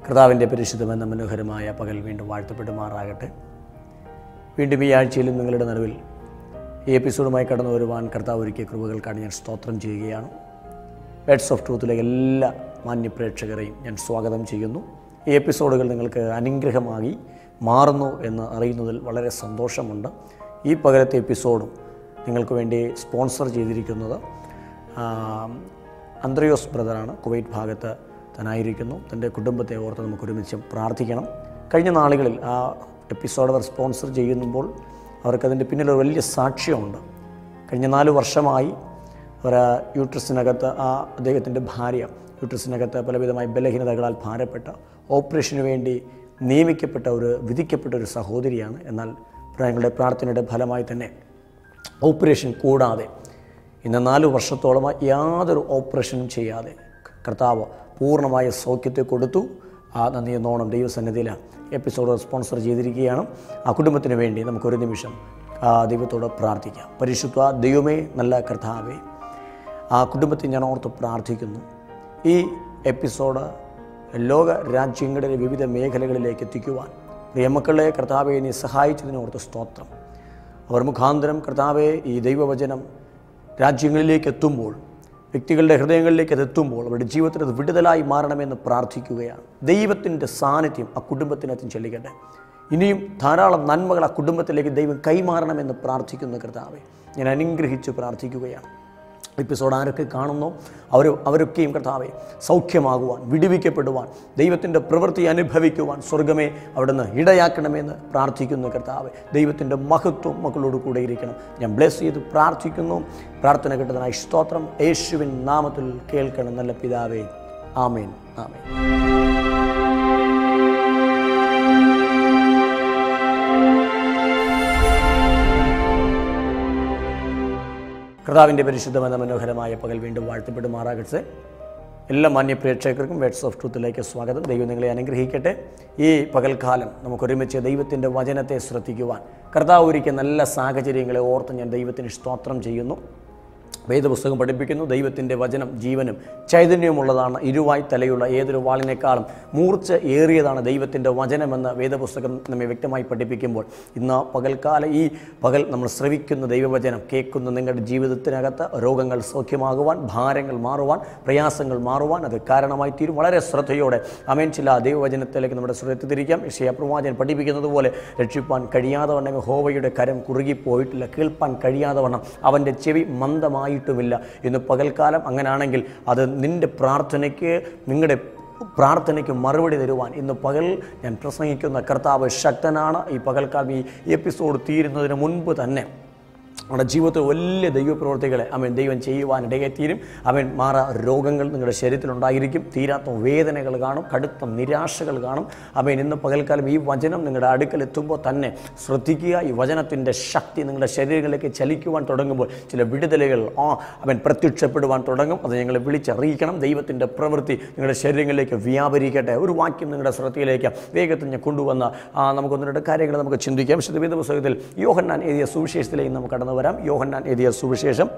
കർത്താവിൻ്റെ പരിശുദ്ധമെന്ന മനോഹരമായ പകൽ വീണ്ടും വാഴ്ത്തപ്പെടുമാറാകട്ടെ വീണ്ടും ഈ ആഴ്ചയിലും നിങ്ങളുടെ നടുവിൽ ഈ എപ്പിസോഡുമായി കടന്നു വരുവാൻ കർത്താവ് ഒരുക്കിയ കൃപകൾക്കാണ് ഞാൻ സ്തോത്രം ചെയ്യുകയാണ് വേഡ്സ് ഓഫ് ട്രൂത്തിലെ എല്ലാ മാന്യ പ്രേക്ഷകരെയും ഞാൻ സ്വാഗതം ചെയ്യുന്നു ഈ എപ്പിസോഡുകൾ നിങ്ങൾക്ക് അനുഗ്രഹമായി മാറുന്നു എന്ന് അറിയുന്നതിൽ വളരെ സന്തോഷമുണ്ട് ഈ പകലത്തെ എപ്പിസോഡും നിങ്ങൾക്ക് വേണ്ടി സ്പോൺസർ ചെയ്തിരിക്കുന്നത് ആ, അന്ത്രയോസ് ബ്രദറാണ് കുവൈറ്റ് ഭാഗത്ത് തന്നായിരിക്കുന്നു തൻ്റെ കുടുംബത്തെ ഓർത്ത് നമുക്ക് ഒരുമിച്ച് പ്രാർത്ഥിക്കണം കഴിഞ്ഞ നാളുകളിൽ ആ എപ്പിസോഡ് അവർ സ്പോൺസർ ചെയ്യുമ്പോൾ അവർക്കതിൻ്റെ പിന്നിൽ ഒരു വലിയ സാക്ഷ്യമുണ്ട് കഴിഞ്ഞ നാല് വർഷമായി അവർ ആ യൂട്രസിനകത്ത് ആ അദ്ദേഹത്തിൻ്റെ ഭാര്യ യൂട്രസിനകത്ത് പലവിധമായ ബലഹീനതകളാൽ ഭാരപ്പെട്ട ഓപ്പറേഷന് വേണ്ടി നിയമിക്കപ്പെട്ട ഒരു വിധിക്കപ്പെട്ട ഒരു സഹോദരിയാണ് എന്നാൽ ഞങ്ങളുടെ പ്രാർത്ഥനയുടെ ഫലമായി തന്നെ ഓപ്പറേഷൻ കൂടാതെ ഇന്ന് നാല് വർഷത്തോളമായി യാതൊരു ഓപ്പറേഷനും ചെയ്യാതെ കർത്താവ് പൂർണ്ണമായ സൗഖ്യത്തെ കൊടുത്തു ആ നന്ദി എന്നോണം ദൈവസന്നിധിയിൽ എപ്പിസോഡ് സ്പോൺസർ ചെയ്തിരിക്കുകയാണ് ആ കുടുംബത്തിന് വേണ്ടി നമുക്കൊരു നിമിഷം ആ ദൈവത്തോട് പ്രാർത്ഥിക്കാം പരിശുദ്ധ ദൈവമേ നല്ല കർത്താവേ ആ കുടുംബത്തെ ഞാൻ ഓർത്ത് പ്രാർത്ഥിക്കുന്നു ഈ എപ്പിസോഡ് ലോക രാജ്യങ്ങളിലെ വിവിധ മേഖലകളിലേക്ക് എത്തിക്കുവാൻ പ്രിയമക്കളെ കർത്താവെ നീ സഹായിച്ചതിനോർത്ത് സ്തോത്രം അവർ മുഖാന്തരം കർത്താവെ ഈ ദൈവവചനം രാജ്യങ്ങളിലേക്ക് എത്തുമ്പോൾ വ്യക്തികളുടെ ഹൃദയങ്ങളിലേക്ക് അത് എത്തുമ്പോൾ അവരുടെ ജീവിതത്തിൽ അത് വിടുതലായി മാറണമെന്ന് പ്രാർത്ഥിക്കുകയാണ് ദൈവത്തിൻ്റെ സാന്നിധ്യം ആ കുടുംബത്തിനകത്തും ചെല്ലിക്കട്ടെ ഇനിയും ധാരാളം നന്മകൾ ആ കുടുംബത്തിലേക്ക് ദൈവം കൈമാറണമെന്ന് പ്രാർത്ഥിക്കുന്ന കർത്താവെ ഞാൻ അനുഗ്രഹിച്ച് പ്രാർത്ഥിക്കുകയാണ് എപ്പിസോഡ് ആരൊക്കെ കാണുന്നോ അവർ അവരൊക്കെയും കർത്താവെ സൗഖ്യമാകുവാൻ വിടുവിക്കപ്പെടുവാൻ ദൈവത്തിൻ്റെ പ്രവൃത്തി അനുഭവിക്കുവാൻ സ്വർഗമേ അവിടുന്ന് ഇടയാക്കണമെന്ന് പ്രാർത്ഥിക്കുന്നു കർത്താവെ ദൈവത്തിൻ്റെ മഹത്വം മക്കളോട് കൂടെ ഇരിക്കണം ഞാൻ ബ്ലെസ് ചെയ്ത് പ്രാർത്ഥിക്കുന്നു പ്രാർത്ഥന കിട്ടുന്നതിനായി സ്തോത്രം യേശുവിൻ നാമത്തിൽ കേൾക്കണം നല്ല പിതാവേ ആമേൻ ആമേൻ കർത്താവിൻ്റെ പരിശുദ്ധമെന്ന മനോഹരമായ പകൽ വീണ്ടും വാഴ്ത്തപ്പെടുമാറാകട്ടെ എല്ലാ മാന്യ പ്രേക്ഷകർക്കും വേഡ്സ് ഓഫ് ട്രൂത്തിലേക്ക് സ്വാഗതം ദൈവം നിങ്ങളെ അനുഗ്രഹിക്കട്ടെ ഈ പകൽക്കാലം നമുക്കൊരുമിച്ച് ദൈവത്തിൻ്റെ വചനത്തെ ശ്രദ്ധിക്കുവാൻ കർത്താവ് ഒരുക്കിയ നല്ല സാഹചര്യങ്ങളെ ഓർത്ത് ഞാൻ ദൈവത്തിന് സ്തോത്രം ചെയ്യുന്നു വേദപുസ്തകം പഠിപ്പിക്കുന്നു ദൈവത്തിൻ്റെ വചനം ജീവനും ചൈതന്യമുള്ളതാണ് ഇരുവായ് തലയുള്ള ഏതൊരു വാളിനേക്കാളും മൂർച്ച ഏറിയതാണ് ദൈവത്തിൻ്റെ വചനമെന്ന് വേദപുസ്തകം നമ്മെ വ്യക്തമായി പഠിപ്പിക്കുമ്പോൾ ഇന്ന് പകൽക്കാല ഈ പകൽ നമ്മൾ ശ്രവിക്കുന്ന ദൈവവചനം കേൾക്കുന്ന നിങ്ങളുടെ ജീവിതത്തിനകത്ത് രോഗങ്ങൾ സൗഖ്യമാകുവാൻ ഭാരങ്ങൾ മാറുവാൻ പ്രയാസങ്ങൾ മാറുവാൻ അത് കാരണമായി തീരും വളരെ ശ്രദ്ധയോടെ അമേൻ ചില ദൈവവചനത്തിലേക്ക് നമ്മുടെ ശ്രദ്ധ തിരിക്കാം യക്ഷയ പ്രവാചകൻ പഠിപ്പിക്കുന്നത് പോലെ രക്ഷിപ്പാൻ കഴിയാതെ വണ്ണം ഹോവയുടെ കരം കുറുകിപ്പോയിട്ടില്ല കേൾപ്പാൻ കഴിയാതെ വണ്ണം അവൻ്റെ ചെവി മന്ദമായിട്ടുമില്ല ഇന്ന് പകൽക്കാലം അങ്ങനാണെങ്കിൽ അത് നിൻ്റെ പ്രാർത്ഥനയ്ക്ക് നിങ്ങളുടെ പ്രാർത്ഥനയ്ക്ക് മറുപടി തരുവാൻ ഇന്ന് പകൽ ഞാൻ പ്രസംഗിക്കുന്ന കർത്താവ് ശക്തനാണ് ഈ പകൽക്കാലം ഈ എപ്പിസോഡ് തീരുന്നതിന് മുൻപ് തന്നെ നമ്മുടെ ജീവിതത്തിൽ വലിയ ദൈവപ്രവർത്തികളെ അവൻ ദൈവം ചെയ്യുവാൻ ഇടയെത്തീരും അവൻ മാറ രോഗങ്ങൾ നിങ്ങളുടെ ശരീരത്തിലുണ്ടായിരിക്കും തീരാത്ത വേദനകൾ കാണും കടുത്ത നിരാശകൾ കാണും അവൻ ഇന്ന് പകൽക്കാലം ഈ വചനം നിങ്ങളുടെ അടുക്കൽ എത്തുമ്പോൾ തന്നെ ശ്രദ്ധിക്കുക ഈ വചനത്തിൻ്റെ ശക്തി നിങ്ങളുടെ ശരീരങ്ങളിലേക്ക് ചലിക്കുവാൻ തുടങ്ങുമ്പോൾ ചില വിടുതലുകൾ ആ അവൻ പ്രത്യക്ഷപ്പെടുവാൻ തുടങ്ങും അത് ഞങ്ങളെ വിളിച്ചറിയിക്കണം ദൈവത്തിൻ്റെ പ്രവൃത്തി നിങ്ങളുടെ ശരീരങ്ങളിലേക്ക് വ്യാപരിക്കട്ടെ ഒരു വാക്യം നിങ്ങളുടെ ശ്രദ്ധയിലേക്ക് വേഗത്തിൽ ഞാൻ കൊണ്ടുവന്ന ആ, നമുക്കൊന്ന് രണ്ട് കാര്യങ്ങൾ നമുക്ക് ചിന്തിക്കാം വിശുദ്ധ വേദ പുസ്തകത്തിൽ യോഹന്നാൻ എഴുതിയ സുവിശേഷത്തിലേക്ക് നമുക്ക് കടന്നു വരാം യോഹന്നാൻ എഴുതിയ സുവിശേഷം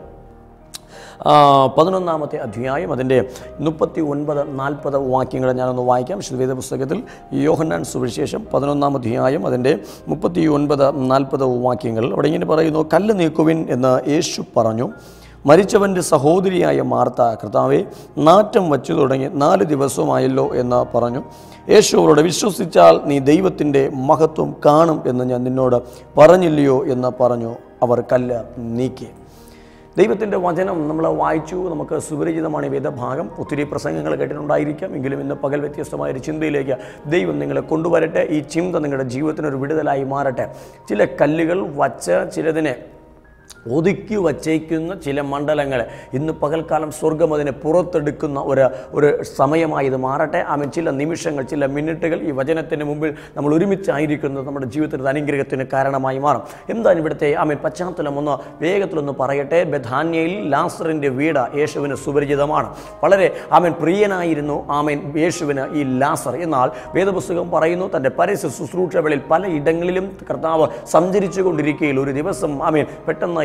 ആ, പതിനൊന്നാമത്തെ അധ്യായം അതിൻ്റെ മുപ്പത്തി ഒൻപത് നാൽപ്പത് വാക്യങ്ങൾ ഞാനൊന്ന് വായിക്കാം വിശുദ്ധ പുസ്തകത്തിൽ യോഹന്നാൻ സുവിശേഷം പതിനൊന്നാം അധ്യായം അതിൻ്റെ മുപ്പത്തി ഒൻപത് നാൽപ്പത് വാക്യങ്ങൾ അവിടെ ഇങ്ങനെ പറയുന്നു കല്ല് നീക്കുവിൻ എന്ന് യേശു പറഞ്ഞു മരിച്ചവൻ്റെ സഹോദരിയായ മാർത്ത കർത്താവെ നാറ്റം വച്ചു തുടങ്ങി നാല് ദിവസമായല്ലോ എന്ന് പറഞ്ഞു യേശു അവരോട് വിശ്വസിച്ചാൽ നീ ദൈവത്തിൻ്റെ മഹത്വം കാണും എന്ന് ഞാൻ നിന്നോട് പറഞ്ഞില്ലയോ എന്ന് പറഞ്ഞു അവർ കല്ല് നീക്കി ദൈവത്തിൻ്റെ വചനം നമ്മൾ വായിച്ചു നമുക്ക് സുപരിചിതമാണ് ഈ വേദഭാഗം ഒത്തിരി പ്രസംഗങ്ങൾ കേട്ടിട്ടുണ്ടായിരിക്കാം എങ്കിലും ഇന്ന് പകൽ വ്യത്യസ്തമായ ഒരു ചിന്തയിലേക്ക് ദൈവം നിങ്ങളെ കൊണ്ടുവരട്ടെ ഈ ചിന്ത നിങ്ങളുടെ ജീവിതത്തിനൊരു വിടുതലായി മാറട്ടെ ചില കല്ലുകൾ വച്ച് ചിലതിനെ ഒതുക്കി വച്ചേക്കുന്ന ചില മണ്ഡലങ്ങൾ ഇന്ന് പകൽക്കാലം സ്വർഗം അതിനെ പുറത്തെടുക്കുന്ന ഒരു ഒരു സമയമായി ഇത് മാറട്ടെ ആമൻ ചില നിമിഷങ്ങൾ ചില മിനിറ്റുകൾ ഈ വചനത്തിന് മുമ്പിൽ നമ്മൾ ഒരുമിച്ചായിരിക്കുന്നത് നമ്മുടെ ജീവിതത്തിൽ ഒരു അനുഗ്രഹത്തിന് കാരണമായി മാറും എന്താണ് ഇവിടുത്തെ ആമൻ പശ്ചാത്തലം ഒന്ന് വേഗത്തിലൊന്ന് പറയട്ടെ ബഥാന്യയിൽ ലാസറിൻ്റെ വീട് യേശുവിന് സുപരിചിതമാണ് വളരെ ആമൻ പ്രിയനായിരുന്നു ആമൻ യേശുവിന് ഈ ലാസർ എന്നാൽ വേദപുസ്തകം പറയുന്നു തൻ്റെ പരസ്യ ശുശ്രൂഷകളിൽ പല ഇടങ്ങളിലും കർത്താവ് സഞ്ചരിച്ചു കൊണ്ടിരിക്കുകയിൽ ഒരു ദിവസം ആമേൻ പെട്ടെന്ന്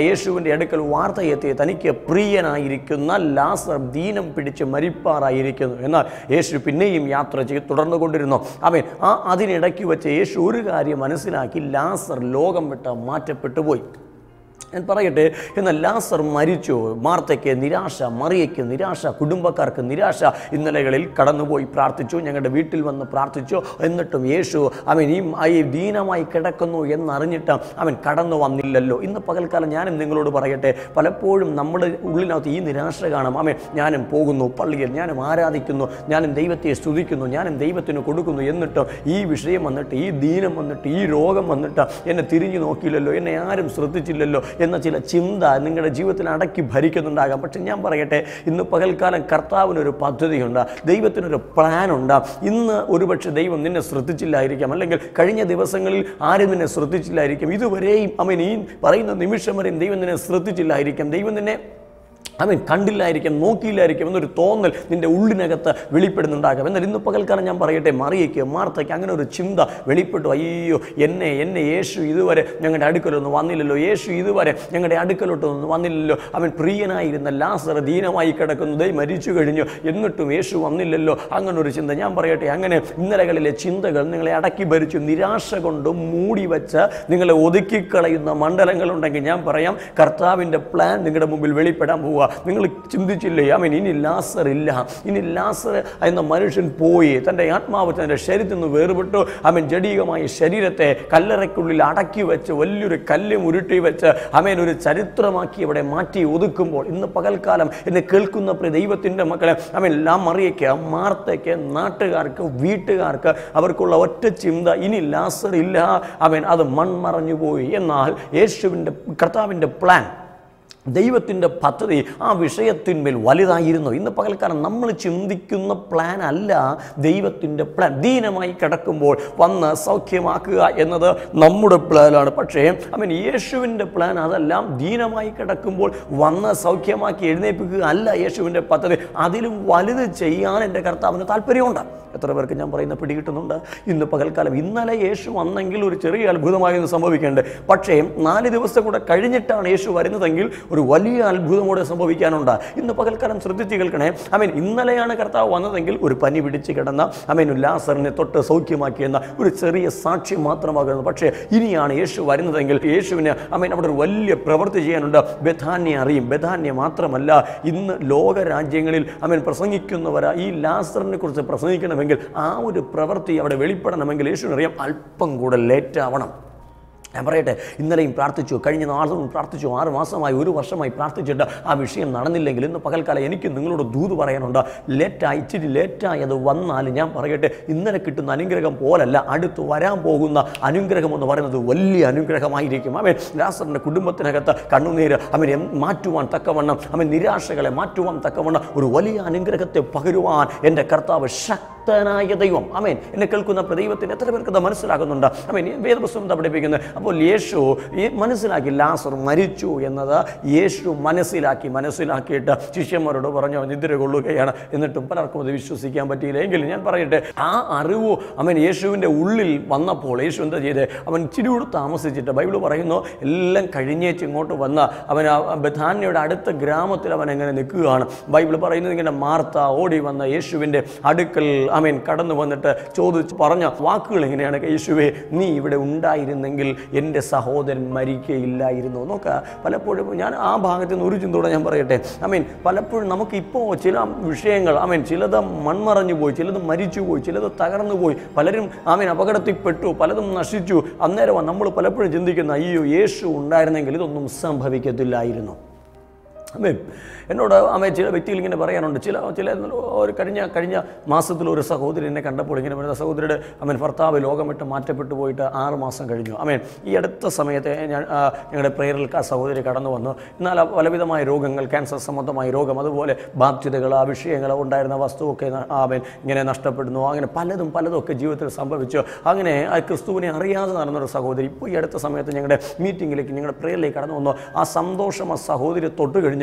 യേശുവിൻ്റെ അടുക്കൽ വാർത്തയെത്തി തനിക്ക് പ്രിയനായിരിക്കുന്ന ലാസർ ദീനം പിടിച്ച് മരിപ്പാറായിരിക്കുന്നു എന്നാൽ യേശു പിന്നെയും യാത്ര ചെയ്ത് തുടർന്നു കൊണ്ടിരുന്നു അവൻ ആ അതിനിടയ്ക്ക് വെച്ച് യേശു ഒരു കാര്യം മനസ്സിലാക്കി ലാസർ ലോകം വിട്ട് മാറ്റപ്പെട്ടു പോയി ഞാൻ പറയട്ടെ എന്നാൽ ലാസർ മരിച്ചു മാർത്തയ്ക്ക് നിരാശ മറിയയ്ക്ക് നിരാശ കുടുംബക്കാർക്ക് നിരാശ ഇന്നലകളിൽ കടന്നുപോയി പ്രാർത്ഥിച്ചു ഞങ്ങളുടെ വീട്ടിൽ വന്ന് പ്രാർത്ഥിച്ചു എന്നിട്ടും യേശു അവൻ ഈ ഈ ദീനമായി കിടക്കുന്നു എന്നറിഞ്ഞിട്ട് അവൻ കടന്നു വന്നില്ലല്ലോ ഇന്ന് പകൽക്കാലം ഞാനും നിങ്ങളോട് പറയട്ടെ പലപ്പോഴും നമ്മുടെ ഉള്ളിനകത്ത് ഈ നിരാശ കാണാം അവൻ ഞാനും പോകുന്നു പള്ളിയിൽ ഞാനും ആരാധിക്കുന്നു ഞാനും ദൈവത്തെ സ്തുതിക്കുന്നു ഞാനും ദൈവത്തിന് കൊടുക്കുന്നു എന്നിട്ടും ഈ വിഷയം വന്നിട്ട് ഈ ദീനം വന്നിട്ട് ഈ രോഗം വന്നിട്ട് എന്നെ തിരിഞ്ഞു നോക്കിയില്ലല്ലോ എന്നെ ആരും ശ്രദ്ധിച്ചില്ലല്ലോ എന്ന ചില ചിന്ത നിങ്ങളുടെ ജീവിതത്തിൽ അടക്കി ഭരിക്കുന്നുണ്ടാകാം പക്ഷെ ഞാൻ പറയട്ടെ ഇന്ന് പകൽക്കാലം കർത്താവിനൊരു പദ്ധതിയുണ്ട് ദൈവത്തിനൊരു പ്ലാനുണ്ട് ഇന്ന് ഒരുപക്ഷെ ദൈവം നിന്നെ ശ്രദ്ധിച്ചില്ലായിരിക്കാം അല്ലെങ്കിൽ കഴിഞ്ഞ ദിവസങ്ങളിൽ ആരും നിന്നെ ശ്രദ്ധിച്ചില്ലായിരിക്കും ഇതുവരെയും അവൻ ഈ പറയുന്ന നിമിഷം വരെയും ദൈവം നിന്നെ ശ്രദ്ധിച്ചില്ലായിരിക്കാം ദൈവം നിന്നെ അവൻ കണ്ടില്ലായിരിക്കും നോക്കിയില്ലായിരിക്കും എന്നൊരു തോന്നൽ നിന്റെ ഉള്ളിനകത്ത് വെളിപ്പെടുന്നുണ്ടാകാം എന്നാൽ ഇന്ന് പകൽക്കാലം ഞാൻ പറയട്ടെ മറിയയ്ക്ക് മാർത്തയ്ക്ക് അങ്ങനെ ഒരു ചിന്ത വെളിപ്പെട്ടു അയ്യോ എന്നെ എന്നെ യേശു ഇതുവരെ ഞങ്ങളുടെ അടുക്കലൊന്നും വന്നില്ലല്ലോ യേശു ഇതുവരെ ഞങ്ങളുടെ അടുക്കലോട്ടൊന്നും വന്നില്ലല്ലോ അവൻ പ്രിയനായിരുന്ന ലാസർ ദീനമായി കിടക്കുന്നതേ മരിച്ചു കഴിഞ്ഞു എന്നിട്ടും യേശു വന്നില്ലല്ലോ അങ്ങനെ ഒരു ചിന്ത ഞാൻ പറയട്ടെ അങ്ങനെ ഇന്നലകളിലെ ചിന്തകൾ നിങ്ങളെ അടക്കി ഭരിച്ചു നിരാശ കൊണ്ട് മൂടി വെച്ച് നിങ്ങളെ ഒതുക്കിക്കളയുന്ന മണ്ഡലങ്ങളുണ്ടെങ്കിൽ ഞാൻ പറയാം കർത്താവിൻ്റെ പ്ലാൻ നിങ്ങളുടെ മുമ്പിൽ വെളിപ്പെടാൻ പോവുക നിങ്ങൾ ചിന്തിച്ചില്ലേ അവൻ ഇനി ലാസർ ഇല്ല ഇനി ലാസർ എന്ന മനുഷ്യൻ പോയി തൻ്റെ ആത്മാവ് തൻ്റെ ശരീരത്തിൽ നിന്ന് വേർപെട്ടു അവൻ ജഡീകമായ ശരീരത്തെ കല്ലറയ്ക്കുള്ളിൽ അടക്കി വെച്ച് വലിയൊരു കല്ല് ഉരുട്ടി വെച്ച് അവൻ ഒരു ചരിത്രമാക്കി അവിടെ മാറ്റി ഒതുക്കുമ്പോൾ ഇന്ന് പകൽക്കാലം എന്നെ കേൾക്കുന്ന പ്രിയ ദൈവത്തിൻ്റെ മക്കളെ അവൻ എല്ലാം മറിയയ്ക്ക് മാർത്തയ്ക്ക് നാട്ടുകാർക്ക് വീട്ടുകാർക്ക് അവർക്കുള്ള ഒറ്റ ചിന്ത ഇനി ലാസർ ഇല്ല അവൻ അത് മൺമറഞ്ഞു പോയി എന്നാൽ യേശുവിൻ്റെ കർത്താവിൻ്റെ പ്ലാൻ ദൈവത്തിൻ്റെ പദ്ധതി ആ വിഷയത്തിന്മേൽ വലുതായിരുന്നു ഇന്ന് പകൽക്കാലം നമ്മൾ ചിന്തിക്കുന്ന പ്ലാൻ അല്ല ദൈവത്തിൻ്റെ പ്ലാൻ ദീനമായി കിടക്കുമ്പോൾ വന്ന് സൗഖ്യമാക്കുക എന്നത് നമ്മുടെ പ്ലാനാണ് പക്ഷേ അവൻ യേശുവിൻ്റെ പ്ലാൻ അതെല്ലാം ദീനമായി കിടക്കുമ്പോൾ വന്ന് സൗഖ്യമാക്കി എഴുന്നേൽപ്പിക്കുക അല്ല യേശുവിൻ്റെ പദ്ധതി അതിലും വലുത് ചെയ്യാൻ എൻ്റെ കർത്താവിന് താല്പര്യമുണ്ട് എത്ര പേർക്ക് ഞാൻ പറയുന്ന പിടികിട്ടുന്നുണ്ട് ഇന്ന് പകൽക്കാലം ഇന്നലെ യേശു വന്നെങ്കിൽ ഒരു ചെറിയ അത്ഭുതമായിരുന്നു സംഭവിക്കേണ്ടത് പക്ഷേ നാല് ദിവസം കൂടെ കഴിഞ്ഞിട്ടാണ് യേശു വരുന്നതെങ്കിൽ ഒരു വലിയ അത്ഭുതമോടെ സംഭവിക്കാനുണ്ട് ഇന്ന് പകൽക്കാലം ശ്രദ്ധിച്ച് കേൾക്കണേ അമീൻ ഇന്നലെയാണ് കർത്താവ് വന്നതെങ്കിൽ ഒരു പനി പിടിച്ച് കിടന്ന അമീൻ ലാസറിനെ തൊട്ട് സൗഖ്യമാക്കിയെന്ന ഒരു ചെറിയ സാക്ഷ്യം മാത്രമാകുന്നത് പക്ഷേ ഇനിയാണ് യേശു വരുന്നതെങ്കിൽ യേശുവിന് അമീൻ അവിടെ ഒരു വലിയ പ്രവൃത്തി ചെയ്യാനുണ്ട് ബഥാന്യ അറിയും ബഥാന്യ മാത്രമല്ല ഇന്ന് ലോക രാജ്യങ്ങളിൽ അമീൻ പ്രസംഗിക്കുന്നവർ ഈ ലാസറിനെ കുറിച്ച് പ്രസംഗിക്കണമെങ്കിൽ ആ ഒരു പ്രവൃത്തി അവിടെ വെളിപ്പെടണമെങ്കിൽ യേശുവിനറിയാം അല്പം കൂടെ ലേറ്റ് ആവണം ഞാൻ പറയട്ടെ ഇന്നലെയും പ്രാർത്ഥിച്ചു കഴിഞ്ഞ നാളും പ്രാർത്ഥിച്ചു ആറ് മാസമായി ഒരു വർഷമായി പ്രാർത്ഥിച്ചിട്ട് ആ വിഷയം നടന്നില്ലെങ്കിൽ ഇന്ന് പകൽക്കാലം എനിക്ക് നിങ്ങളോട് ദൂത് പറയാനുണ്ട് ലേറ്റായി ഇച്ചിരി ലേറ്റായി അത് വന്നാൽ ഞാൻ പറയട്ടെ ഇന്നലെ കിട്ടുന്ന അനുഗ്രഹം പോലല്ല അടുത്ത് വരാൻ പോകുന്ന അനുഗ്രഹം എന്ന് പറയുന്നത് വലിയ അനുഗ്രഹമായിരിക്കും അവൻ ലാസറിൻ്റെ കുടുംബത്തിനകത്ത് കണ്ണുനീര് അവൻ മാറ്റുവാൻ തക്കവണ്ണം അവൻ നിരാശകളെ മാറ്റുവാൻ തക്കവണ്ണം ഒരു വലിയ അനുഗ്രഹത്തെ പകരുവാൻ എൻ്റെ കർത്താവ് ശക്തനായ ദൈവം അമേൻ എന്നെ കേൾക്കുന്ന ദൈവത്തിന് എത്ര പേർക്ക് അത് മനസ്സിലാകുന്നുണ്ട് അമേൻ വേദപുസ്തകം പഠിപ്പിക്കുന്നത് അപ്പോൾ യേശു ഈ മനസ്സിലാക്കി ലാസർ മരിച്ചു എന്നത് യേശു മനസ്സിലാക്കി മനസ്സിലാക്കിയിട്ട് ശിഷ്യന്മാരോട് പറഞ്ഞു അവൻ നിദ്ര കൊള്ളുകയാണ് എന്നിട്ടും പലർക്കും അത് വിശ്വസിക്കാൻ പറ്റിയില്ല എങ്കിലും ഞാൻ പറയട്ടെ ആ അറിവ് അവൻ യേശുവിൻ്റെ ഉള്ളിൽ വന്നപ്പോൾ യേശു എന്താ ചെയ്തത് അവൻ ഇച്ചിരി കൂടെ താമസിച്ചിട്ട് ബൈബിൾ പറയുന്നു എല്ലാം കഴിഞ്ഞേച്ച് ഇങ്ങോട്ട് വന്ന അവൻ ആ ബഥാന്യയുടെ അടുത്ത ഗ്രാമത്തിൽ അവൻ എങ്ങനെ നിൽക്കുകയാണ് ബൈബിൾ പറയുന്നത് ഇങ്ങനെ മാർത്ത ഓടി വന്ന യേശുവിൻ്റെ അടുക്കൽ അവൻ കടന്നു വന്നിട്ട് ചോദിച്ച് പറഞ്ഞ വാക്കുകൾ എങ്ങനെയാണ് യേശുവേ നീ ഇവിടെ ഉണ്ടായിരുന്നെങ്കിൽ എൻ്റെ സഹോദരൻ മരിക്കയില്ലായിരുന്നു നോക്ക പലപ്പോഴും ഞാൻ ആ ഭാഗത്ത് നിന്ന് ഒരു ചിന്തയോടെ ഞാൻ പറയട്ടെ ഐ മീൻ പലപ്പോഴും നമുക്കിപ്പോൾ ചില വിഷയങ്ങൾ ഐ മീൻ ചിലത് മൺമറഞ്ഞു പോയി ചിലത് മരിച്ചു പോയി ചിലത് തകർന്നു പോയി പലരും ഐ മീൻ അപകടത്തിൽപ്പെട്ടു പലതും നശിച്ചു അന്നേരം നമ്മൾ പലപ്പോഴും ചിന്തിക്കുന്ന അയ്യോ യേശു ഉണ്ടായിരുന്നെങ്കിൽ ഇതൊന്നും സംഭവിക്കത്തില്ലായിരുന്നു അമ്മേ എന്നോട് അമ്മേ ചില വ്യക്തികൾ ഇങ്ങനെ പറയാനുണ്ട് ചില ചില ഒരു കഴിഞ്ഞ കഴിഞ്ഞ മാസത്തിൽ ഒരു സഹോദരി എന്നെ കണ്ടപ്പോൾ ഇങ്ങനെ പറയുന്ന സഹോദരിയുടെ അമ്മൻ ഭർത്താവ് ലോകം വിട്ട് മാറ്റപ്പെട്ടു പോയിട്ട് ആറ് മാസം കഴിഞ്ഞു അമ്മേൻ ഈ അടുത്ത സമയത്ത് ഞാൻ ആ, ഞങ്ങളുടെ പ്രേയറിൽ ആ സഹോദരി കടന്നു വന്നു എന്നാൽ ആ പലവിധമായ രോഗങ്ങൾ ക്യാൻസർ സംബന്ധമായ രോഗം അതുപോലെ ബാധ്യതകൾ ആ വിഷയങ്ങൾ ഉണ്ടായിരുന്ന വസ്തുവൊക്കെ ന- ആമേൻ ഇങ്ങനെ നഷ്ടപ്പെടുന്നു അങ്ങനെ പലതും പലതും ഒക്കെ ജീവിതത്തിൽ സംഭവിച്ചു അങ്ങനെ ആ ക്രിസ്തുവിനെ അറിയാതെ നടന്നൊരു സഹോദരി ഇപ്പോൾ ഈ അടുത്ത സമയത്ത് ഞങ്ങളുടെ മീറ്റിങ്ങിലേക്ക് ഞങ്ങളുടെ പ്രേയറിലേക്ക് കടന്നു വന്നു ആ സന്തോഷം ആ സഹോദരി തൊട്ട് കഴിഞ്ഞപ്പോൾ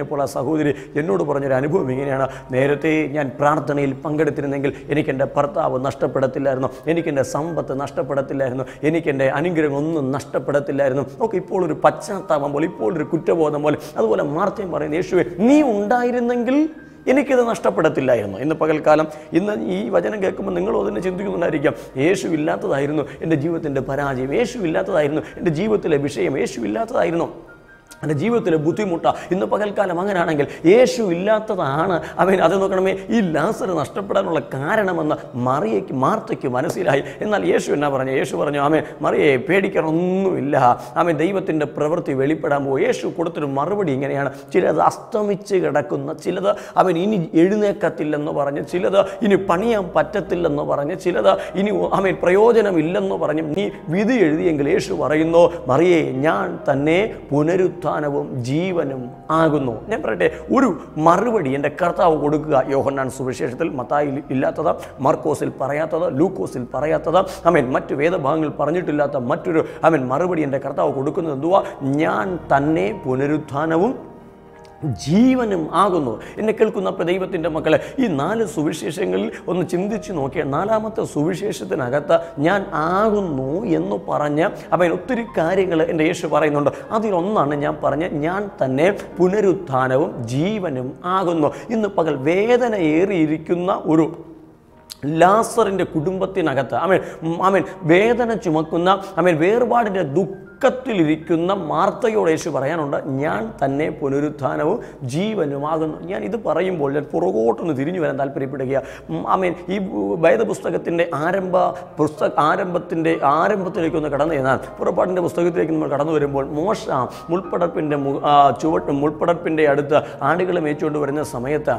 കഴിഞ്ഞപ്പോൾ ആ സഹോദരി എന്നോട് പറഞ്ഞൊരു അനുഭവം ഇങ്ങനെയാണ് നേരത്തെ ഞാൻ പ്രാർത്ഥനയിൽ പങ്കെടുത്തിരുന്നെങ്കിൽ എനിക്കെൻ്റെ ഭർത്താവ് നഷ്ടപ്പെടത്തില്ലായിരുന്നു എനിക്കെൻ്റെ സമ്പത്ത് നഷ്ടപ്പെടത്തില്ലായിരുന്നു എനിക്കെൻ്റെ അനുഗ്രഹം ഒന്നും നഷ്ടപ്പെടത്തില്ലായിരുന്നു ഒക്കെ ഇപ്പോൾ ഒരു പശ്ചാത്താപം പോലെ ഇപ്പോൾ ഒരു കുറ്റബോധം പോലെ അതുപോലെ മാർത്തയും പറയുന്നത് യേശുവെ നീ ഉണ്ടായിരുന്നെങ്കിൽ എനിക്കിത് നഷ്ടപ്പെടത്തില്ലായിരുന്നു ഇന്ന് പകൽക്കാലം ഇന്ന് ഈ വചനം കേൾക്കുമ്പോൾ നിങ്ങളും അതിനെ ചിന്തിക്കുന്നുണ്ടായിരിക്കാം യേശു ഇല്ലാത്തതായിരുന്നു എൻ്റെ ജീവിതത്തിൻ്റെ പരാജയം യേശു ഇല്ലാത്തതായിരുന്നു എൻ്റെ ജീവിതത്തിലെ വിഷയം യേശു ഇല്ലാത്തതായിരുന്നു എൻ്റെ ജീവിതത്തിലെ ബുദ്ധിമുട്ട ഇന്ന് പകൽക്കാലം അങ്ങനെയാണെങ്കിൽ യേശു ഇല്ലാത്തതാണ് അവൻ അത് നോക്കണമേ ഈ ലാസർ നഷ്ടപ്പെടാനുള്ള കാരണമെന്ന് മറിയയ്ക്ക് മാർത്തയ്ക്ക് മനസ്സിലായി എന്നാൽ യേശു എന്നാ പറഞ്ഞു യേശു പറഞ്ഞു ആമേ മറിയെ പേടിക്കണമൊന്നുമില്ല ആമേ ദൈവത്തിൻ്റെ പ്രവൃത്തി വെളിപ്പെടാൻ പോകും യേശു കൊടുത്തൊരു മറുപടി ഇങ്ങനെയാണ് ചിലത് അസ്തമിച്ച് കിടക്കുന്ന ചിലത് അവൻ ഇനി എഴുന്നേക്കത്തില്ലെന്ന് പറഞ്ഞ് ചിലത് ഇനി പണിയാൻ പറ്റത്തില്ലെന്ന് പറഞ്ഞ് ചിലത് ഇനി അവൻ പ്രയോജനമില്ലെന്ന് പറഞ്ഞ് നീ വിധി എഴുതിയെങ്കിൽ യേശു പറയുന്നു മറിയേ ഞാൻ തന്നെ പുനരുത്ഥാനവും ജീവനും ആകുന്നു ഞാൻ പറയട്ടെ ഒരു മറുപടി എൻ്റെ കർത്താവ് കൊടുക്കുക യോഹന്നാൻ സുവിശേഷത്തിൽ മത്തായിൽ ഇല്ലാത്തത് മർക്കോസിൽ പറയാത്തത് ലൂക്കോസിൽ പറയാത്തത് അമേൻ മറ്റു വേദഭാഗങ്ങളിൽ പറഞ്ഞിട്ടില്ലാത്ത മറ്റൊരു അമേൻ മറുപടി എൻ്റെ കർത്താവ് കൊടുക്കുന്നത് എന്തുവാ ഞാൻ തന്നെ പുനരുത്ഥാനവും ജീവനും ആകുന്നു എന്നെ കേൾക്കുന്ന അപ്പോൾ ദൈവത്തിൻ്റെ മക്കളെ ഈ നാല് സുവിശേഷങ്ങളിൽ ഒന്ന് ചിന്തിച്ച് നോക്കിയാൽ നാലാമത്തെ സുവിശേഷത്തിനകത്ത് ഞാൻ ആകുന്നു എന്ന് പറഞ്ഞ് അവൻ ഒത്തിരി കാര്യങ്ങൾ എൻ്റെ യേശു പറയുന്നുണ്ട് അതിലൊന്നാണ് ഞാൻ പറഞ്ഞ ഞാൻ തന്നെ പുനരുത്ഥാനവും ജീവനും ആകുന്നു ഇന്ന് പകൽ വേദന ഏറിയിരിക്കുന്ന ഒരു ലാസറിൻ്റെ കുടുംബത്തിനകത്ത് അമേൻ അമേൻ വേദന ചുമക്കുന്ന അമേൻ വേർപാടിൻ്റെ ദുഃഖത്തിലിരിക്കുന്ന മാർത്തയോട് യേശു പറയാനുണ്ട് ഞാൻ തന്നെ പുനരുത്ഥാനവും ജീവനുമാകുന്നു ഞാൻ ഇത് പറയുമ്പോൾ ഞാൻ പുറകോട്ടൊന്ന് തിരിഞ്ഞു വരാൻ താല്പര്യപ്പെടുക അമേൻ ഈ വേദപുസ്തകത്തിൻ്റെ ആരംഭ പുസ്തക ആരംഭത്തിൻ്റെ ആരംഭത്തിലേക്ക് ഒന്ന് കടന്നു ചെന്നാൽ പുറപ്പാടിൻ്റെ പുസ്തകത്തിലേക്ക് നമ്മൾ കടന്നു വരുമ്പോൾ മോശ മുൾപ്പടപ്പിൻ്റെ മു- ആ, ചുവട്ട് മുൾപ്പടപ്പിൻ്റെ അടുത്ത് ആടുകളെ മേച്ചുകൊണ്ട് വരുന്ന സമയത്ത്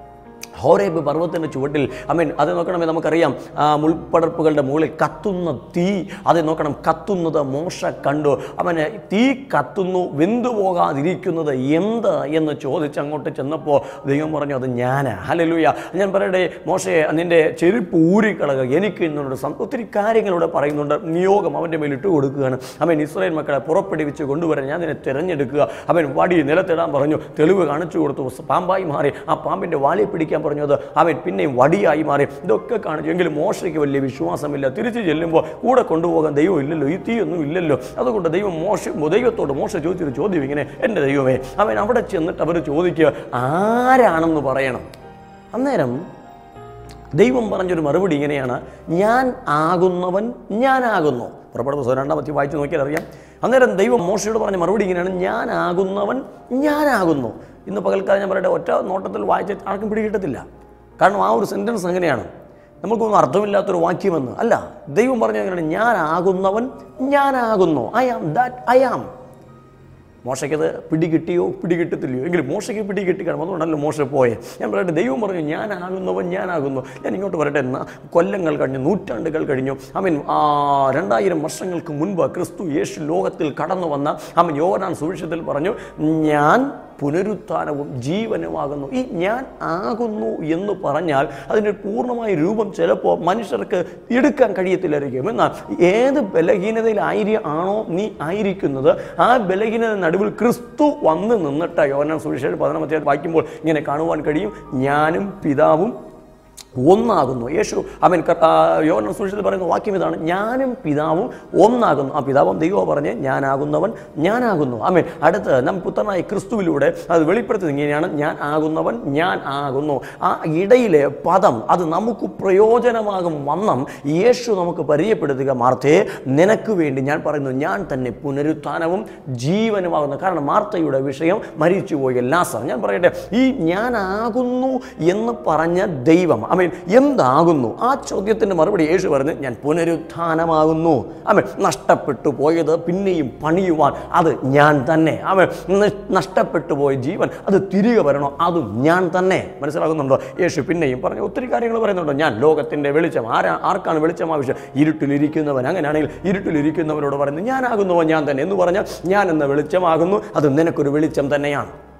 ഹോരേബ് പർവ്വത്തിൻ്റെ ചുവട്ടിൽ അമീൻ അത് നോക്കണമേ നമുക്കറിയാം ആ മുൾപ്പടർപ്പുകളുടെ മുകളിൽ കത്തുന്ന തീ അത് നോക്കണം കത്തുന്നത് മോശ കണ്ടു അവന് തീ കത്തുന്നു വെന്തുപോകാതിരിക്കുന്നത് എന്ത് എന്ന് ചോദിച്ച് അങ്ങോട്ട് ചെന്നപ്പോൾ ദൈവം പറഞ്ഞു അത് ഞാനാ ഹലലൂയ ഞാൻ പറയട്ടെ മോശയെ നിൻ്റെ ചെരുപ്പ് ഊരിക്കളക എനിക്ക് എന്നോട് സം- ഒത്തിരി കാര്യങ്ങളിവിടെ പറയുന്നുണ്ട് നിയോഗം അവൻ്റെ മേൽ ഇട്ട് കൊടുക്കുകയാണ് അവൻ ഇസ്രായേൽ മക്കളെ പുറപ്പെടുവിച്ച് കൊണ്ടുവരാൻ ഞാൻ നിന്നെ തിരഞ്ഞെടുക്കുക അവൻ വടി നിലത്തിടാൻ പറഞ്ഞു തെളിവ് കാണിച്ചു കൊടുത്തു പാമ്പായി മാറി ആ പാമ്പിൻ്റെ വാലിയെ പിടിക്കാൻ പറഞ്ഞത് അവൻ പിന്നെയും വടിയായി മാറി ഇതൊക്കെ കാണിച്ചു എങ്കിലും മോശയ്ക്ക് വലിയ വിശ്വാസമില്ല തിരിച്ചു ചെല്ലുമ്പോൾ കൂടെ കൊണ്ടുപോകാൻ ദൈവം ഇല്ലല്ലോ ഈ തീയൊന്നും ഇല്ലല്ലോ അതുകൊണ്ട് ദൈവം മോശ ദൈവത്തോട് മോശ ചോദിച്ചൊരു ചോദ്യം ഇങ്ങനെ എൻ്റെ ദൈവമേ അവൻ അവിടെ ചെന്നിട്ട് അവർ ചോദിക്കുക ആരാണെന്ന് പറയണം അന്നേരം ദൈവം പറഞ്ഞൊരു മറുപടി ഇങ്ങനെയാണ് ഞാൻ ആകുന്നവൻ ഞാനാകുന്നു പുറപ്പെടുന്ന പുസ്തകം രണ്ടാമത്തെ വായിച്ച് നോക്കിയാൽ അറിയാം അന്നേരം ദൈവം മോശയോട് പറഞ്ഞ മറുപടി ഇങ്ങനെയാണ് ഞാനാകുന്നവൻ ഞാനാകുന്നു ഇന്ന് പകൽക്കാലം ഞാൻ പറയട്ടെ ഒറ്റ നോട്ടത്തിൽ വായിച്ച് ആർക്കും പിടികിട്ടത്തില്ല കാരണം ആ ഒരു സെൻറ്റൻസ് അങ്ങനെയാണ് നമുക്കൊന്നും അർത്ഥമില്ലാത്തൊരു വാക്യമെന്ന് അല്ല ദൈവം പറഞ്ഞ എങ്ങനെയാണ് ഞാനാകുന്നവൻ ഞാനാകുന്നു I am that I am മോശയ്ക്കത് പിടികിട്ടിയോ പിടികിട്ടത്തില്ലയോ എങ്കിലും മോശയ്ക്ക് പിടികിട്ടി കാണും അതുകൊണ്ടല്ലോ മോശ പോയെ ഞാൻ പറയട്ടെ ദൈവം പറഞ്ഞു ഞാനാകുന്നവൻ ഞാനാകുന്നു ഞാൻ ഇങ്ങോട്ട് പറയട്ടെ ന- കൊല്ലങ്ങൾ കഴിഞ്ഞു നൂറ്റാണ്ടുകൾ കഴിഞ്ഞു അവൻ രണ്ടായിരം വർഷങ്ങൾക്ക് മുൻപ് ക്രിസ്തു യേശു ലോകത്തിൽ കടന്നു വന്ന അവൻ യോവനാൻ സുവിശേഷത്തിൽ പറഞ്ഞു ഞാൻ പുനരുത്ഥാനവും ജീവനുമാകുന്നു ഈ ഞാൻ ആകുന്നു എന്ന് പറഞ്ഞാൽ അതിൻ്റെ പൂർണ്ണമായ രൂപം ചിലപ്പോൾ മനുഷ്യർക്ക് എടുക്കാൻ കഴിയത്തില്ലായിരിക്കും എന്നാൽ ഏത് ബലഹീനതയിലായിരി ആണോ നീ ആയിരിക്കുന്നത് ആ ബലഹീനത നടുവിൽ ക്രിസ്തു വന്ന് നിന്നിട്ട് യോനാൻ സുവിശേഷം പതിനൊന്നാമത്തെ വായിക്കുമ്പോൾ ഇങ്ങനെ കാണുവാൻ കഴിയും ഞാനും പിതാവും ഒന്നാകുന്നു യേശു അവൻ യോന സൂക്ഷിച്ചിൽ പറയുന്ന വാക്യം ഇതാണ് ഞാനും പിതാവും ഒന്നാകുന്നു ആ പിതാവും ദൈവം പറഞ്ഞ് ഞാനാകുന്നവൻ ഞാനാകുന്നു ആമേൻ അടുത്ത് നാം പുത്രനായ ക്രിസ്തുവിലൂടെ അത് വെളിപ്പെടുത്തുന്നത് ഇങ്ങനെയാണ് ഞാൻ ആകുന്നവൻ ഞാൻ ആകുന്നു ആ ഇടയിലെ പദം അത് നമുക്ക് പ്രയോജനമാകും വണ്ണം യേശു നമുക്ക് പരിചയപ്പെടുത്തുക മാർത്തയെ നിനക്ക് വേണ്ടി ഞാൻ പറയുന്നു ഞാൻ തന്നെ പുനരുത്ഥാനവും ജീവനുമാകുന്നു കാരണം മാർത്തയുടെ വിഷയം മരിച്ചുപോയ ലാസർ ഞാൻ പറയട്ടെ ഈ ഞാനാകുന്നു എന്ന് പറഞ്ഞ ദൈവം അമേൻ എന്താകുന്നു ആ ചോദ്യത്തിൻ്റെ മറുപടി യേശു പറഞ്ഞു ഞാൻ പുനരുത്ഥാനമാകുന്നു അമേൻ നഷ്ടപ്പെട്ടു പോയത് പിന്നെയും പണിയുവാൻ അത് ഞാൻ തന്നെ അവൻ നഷ്ടപ്പെട്ടു പോയ ജീവൻ അത് തിരികെ വരണോ അതും ഞാൻ തന്നെ മനസ്സിലാകുന്നുണ്ടോ യേശു പിന്നെയും പറഞ്ഞു ഒത്തിരി കാര്യങ്ങൾ പറയുന്നുണ്ടോ ഞാൻ ലോകത്തിൻ്റെ വെളിച്ചം ആരാ ആർക്കാണ് വെളിച്ചം ആവശ്യം ഇരുട്ടിലിരിക്കുന്നവൻ അങ്ങനെയാണെങ്കിൽ ഇരുട്ടിലിരിക്കുന്നവരോട് പറയുന്നു ഞാനാകുന്നുവോ ഞാൻ തന്നെ എന്ന് പറഞ്ഞാൽ ഞാൻ എന്ന വെളിച്ചമാകുന്നു അത് നിനക്കൊരു വെളിച്ചം തന്നെയാണ്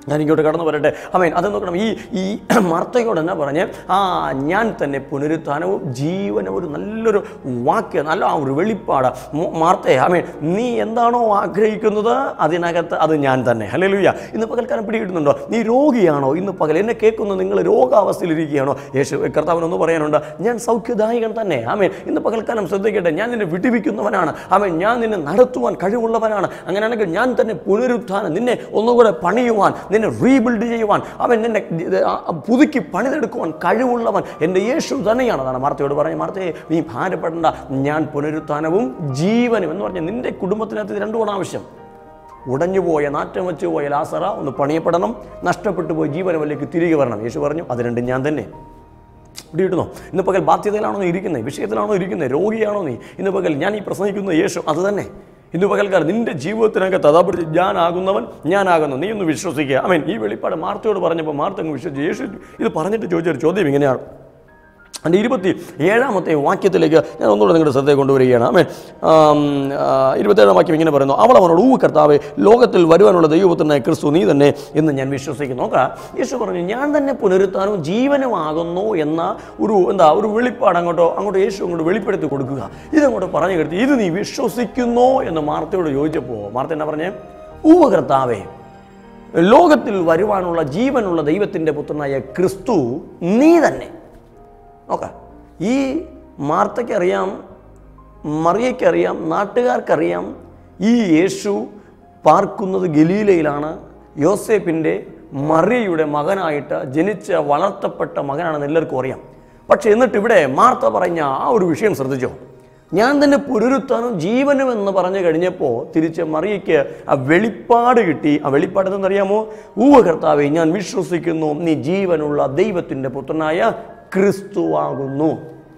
ഞാൻ ഇങ്ങോട്ട് കടന്നു വരട്ടെ അമേൻ അത് നോക്കണം ഈ ഈ മാർത്തയോട് എന്നാ പറഞ്ഞ് ആ ഞാൻ തന്നെ പുനരുത്ഥാനവും ജീവനും ഒരു നല്ലൊരു വാക്യ നല്ല ആ ഒരു വെളിപ്പാട് മു- മാർത്തയെ അമേൻ നീ എന്താണോ ആഗ്രഹിക്കുന്നത് അതിനകത്ത് അത് ഞാൻ തന്നെ ഹല്ലേലൂയ ഇന്ന് പകൽക്കാലം പിടികിട്ടുന്നുണ്ടോ നീ രോഗിയാണോ ഇന്ന് പകൽ എന്നെ കേൾക്കുന്ന നിങ്ങൾ രോഗാവസ്ഥയിലിരിക്കുകയാണോ യേശു കർത്താവിനൊന്ന് പറയാനുണ്ട് ഞാൻ സൗഖ്യദായകൻ തന്നെ ആമേൻ ഇന്ന് പകൽക്കാലം ശ്രദ്ധിക്കട്ടെ ഞാൻ നിന്നെ വിടിവിക്കുന്നവനാണ് ആമേൻ ഞാൻ നിന്നെ നടത്തുവാൻ കഴിവുള്ളവനാണ് അങ്ങനെയാണെങ്കിൽ ഞാൻ തന്നെ പുനരുത്ഥാനം നിന്നെ ഒന്നുകൂടെ പണിയുവാൻ നിന്നെ റീബിൽഡ് ചെയ്യുവാൻ അവൻ നിന്നെ ഇത് ആ പുതുക്കി പണിതെടുക്കുവാൻ കഴിവുള്ളവൻ എൻ്റെ യേശു തന്നെയാണ് അതാണ് മാർത്തയോട് പറഞ്ഞ മാർത്തയെ നീ ഭാരപ്പെടേണ്ട ഞാൻ പുനരുത്ഥാനവും ജീവനും എന്ന് പറഞ്ഞാൽ നിന്റെ കുടുംബത്തിനകത്ത് ഇത് രണ്ടുമാണ് ആവശ്യം ഉടഞ്ഞുപോയ നാറ്റം വെച്ച് പോയ ലാസറ ഒന്ന് പണിയപ്പെടണം നഷ്ടപ്പെട്ടു പോയ ജീവനവല്ലേക്ക് തിരികെ വരണം യേശു പറഞ്ഞു അത് രണ്ടും ഞാൻ തന്നെ ഇവിടെ കിട്ടുന്നോ ഇന്ന് പകൽ ബാധ്യതയിലാണോ നീ ഇരിക്കുന്നത് വിഷയത്തിലാണോ ഇരിക്കുന്നത് രോഗിയാണോ നീ ഇന്ന് പകൽ ഞാൻ ഈ പ്രസംഗിക്കുന്ന യേശു അത് തന്നെ ഇന്ന് പകൽക്കാലം നിന്റെ ജീവിതത്തിനകത്ത് അതാപിടിച്ച് ഞാനാകുന്നവൻ ഞാനാകുന്നു നീ ഒന്ന് വിശ്വസിക്കുക അവൻ ഈ വെളിപ്പാട് മാർത്തയോട് പറഞ്ഞപ്പോൾ മാർത്ത അങ്ങ് വിശ്വസിച്ചു യേശു ഇത് പറഞ്ഞിട്ട് ചോദിച്ചൊരു ചോദ്യം ഇങ്ങനെയാണ് അതിൻ്റെ ഇരുപത്തി ഏഴാമത്തെ വാക്യത്തിലേക്ക് ഞാൻ ഒന്നുകൂടെ നിങ്ങളുടെ ശ്രദ്ധയെ കൊണ്ടുവരികയാണ് ആമേ ഇരുപത്തേഴാം വാക്യം ഇങ്ങനെ പറയുന്നു അവൾ അവനോട് ഊ കർത്താവെ ലോകത്തിൽ വരുവാനുള്ള ദൈവപുത്രനായ ക്രിസ്തു നീ തന്നെ എന്ന് ഞാൻ വിശ്വസിക്കുന്നു നോക്കാം യേശു പറഞ്ഞു ഞാൻ തന്നെ പുനരുത്താനും ജീവനുമാകുന്നു എന്ന ഒരു എന്താ ഒരു വെളിപ്പാട് അങ്ങോട്ടോ അങ്ങോട്ട് യേശു അങ്ങോട്ട് വെളിപ്പെടുത്തി കൊടുക്കുക ഇതങ്ങോട്ട് പറഞ്ഞു കേട്ടി ഇത് നീ വിശ്വസിക്കുന്നോ എന്ന് മാർത്തയോട് ചോദിച്ചപ്പോൾ മാർത്ത എന്നാ പറഞ്ഞേ ഊവ കർത്താവേ ലോകത്തിൽ വരുവാനുള്ള ജീവനുള്ള ദൈവത്തിൻ്റെ പുത്രനായ ക്രിസ്തു നീ തന്നെ നോക്കാം ഈ മാർത്തയ്ക്കറിയാം മറിയയ്ക്കറിയാം നാട്ടുകാർക്കറിയാം ഈ യേശു പാർക്കുന്നത് ഗലീലയിലാണ് യോസേപ്പിൻ്റെ മറിയയുടെ മകനായിട്ട് ജനിച്ച വളർത്തപ്പെട്ട മകനാണെന്ന് എല്ലാവർക്കും അറിയാം പക്ഷെ എന്നിട്ട് ഇവിടെ മാർത്ത പറഞ്ഞ ആ ഒരു വിഷയം ശ്രദ്ധിച്ചോ ഞാൻ തന്നെ പുനരുത്താനും ജീവനും എന്ന് പറഞ്ഞു കഴിഞ്ഞപ്പോൾ തിരിച്ച് മറിയയ്ക്ക് ആ വെളിപ്പാട് കിട്ടി ആ വെളിപ്പാട് എന്തെന്നറിയാമോ ഊവ കർത്താവെ ഞാൻ വിശ്വസിക്കുന്നു നീ ജീവനുള്ള ദൈവത്തിൻ്റെ പുത്രനായ ക്രിസ്തുവാകുന്നു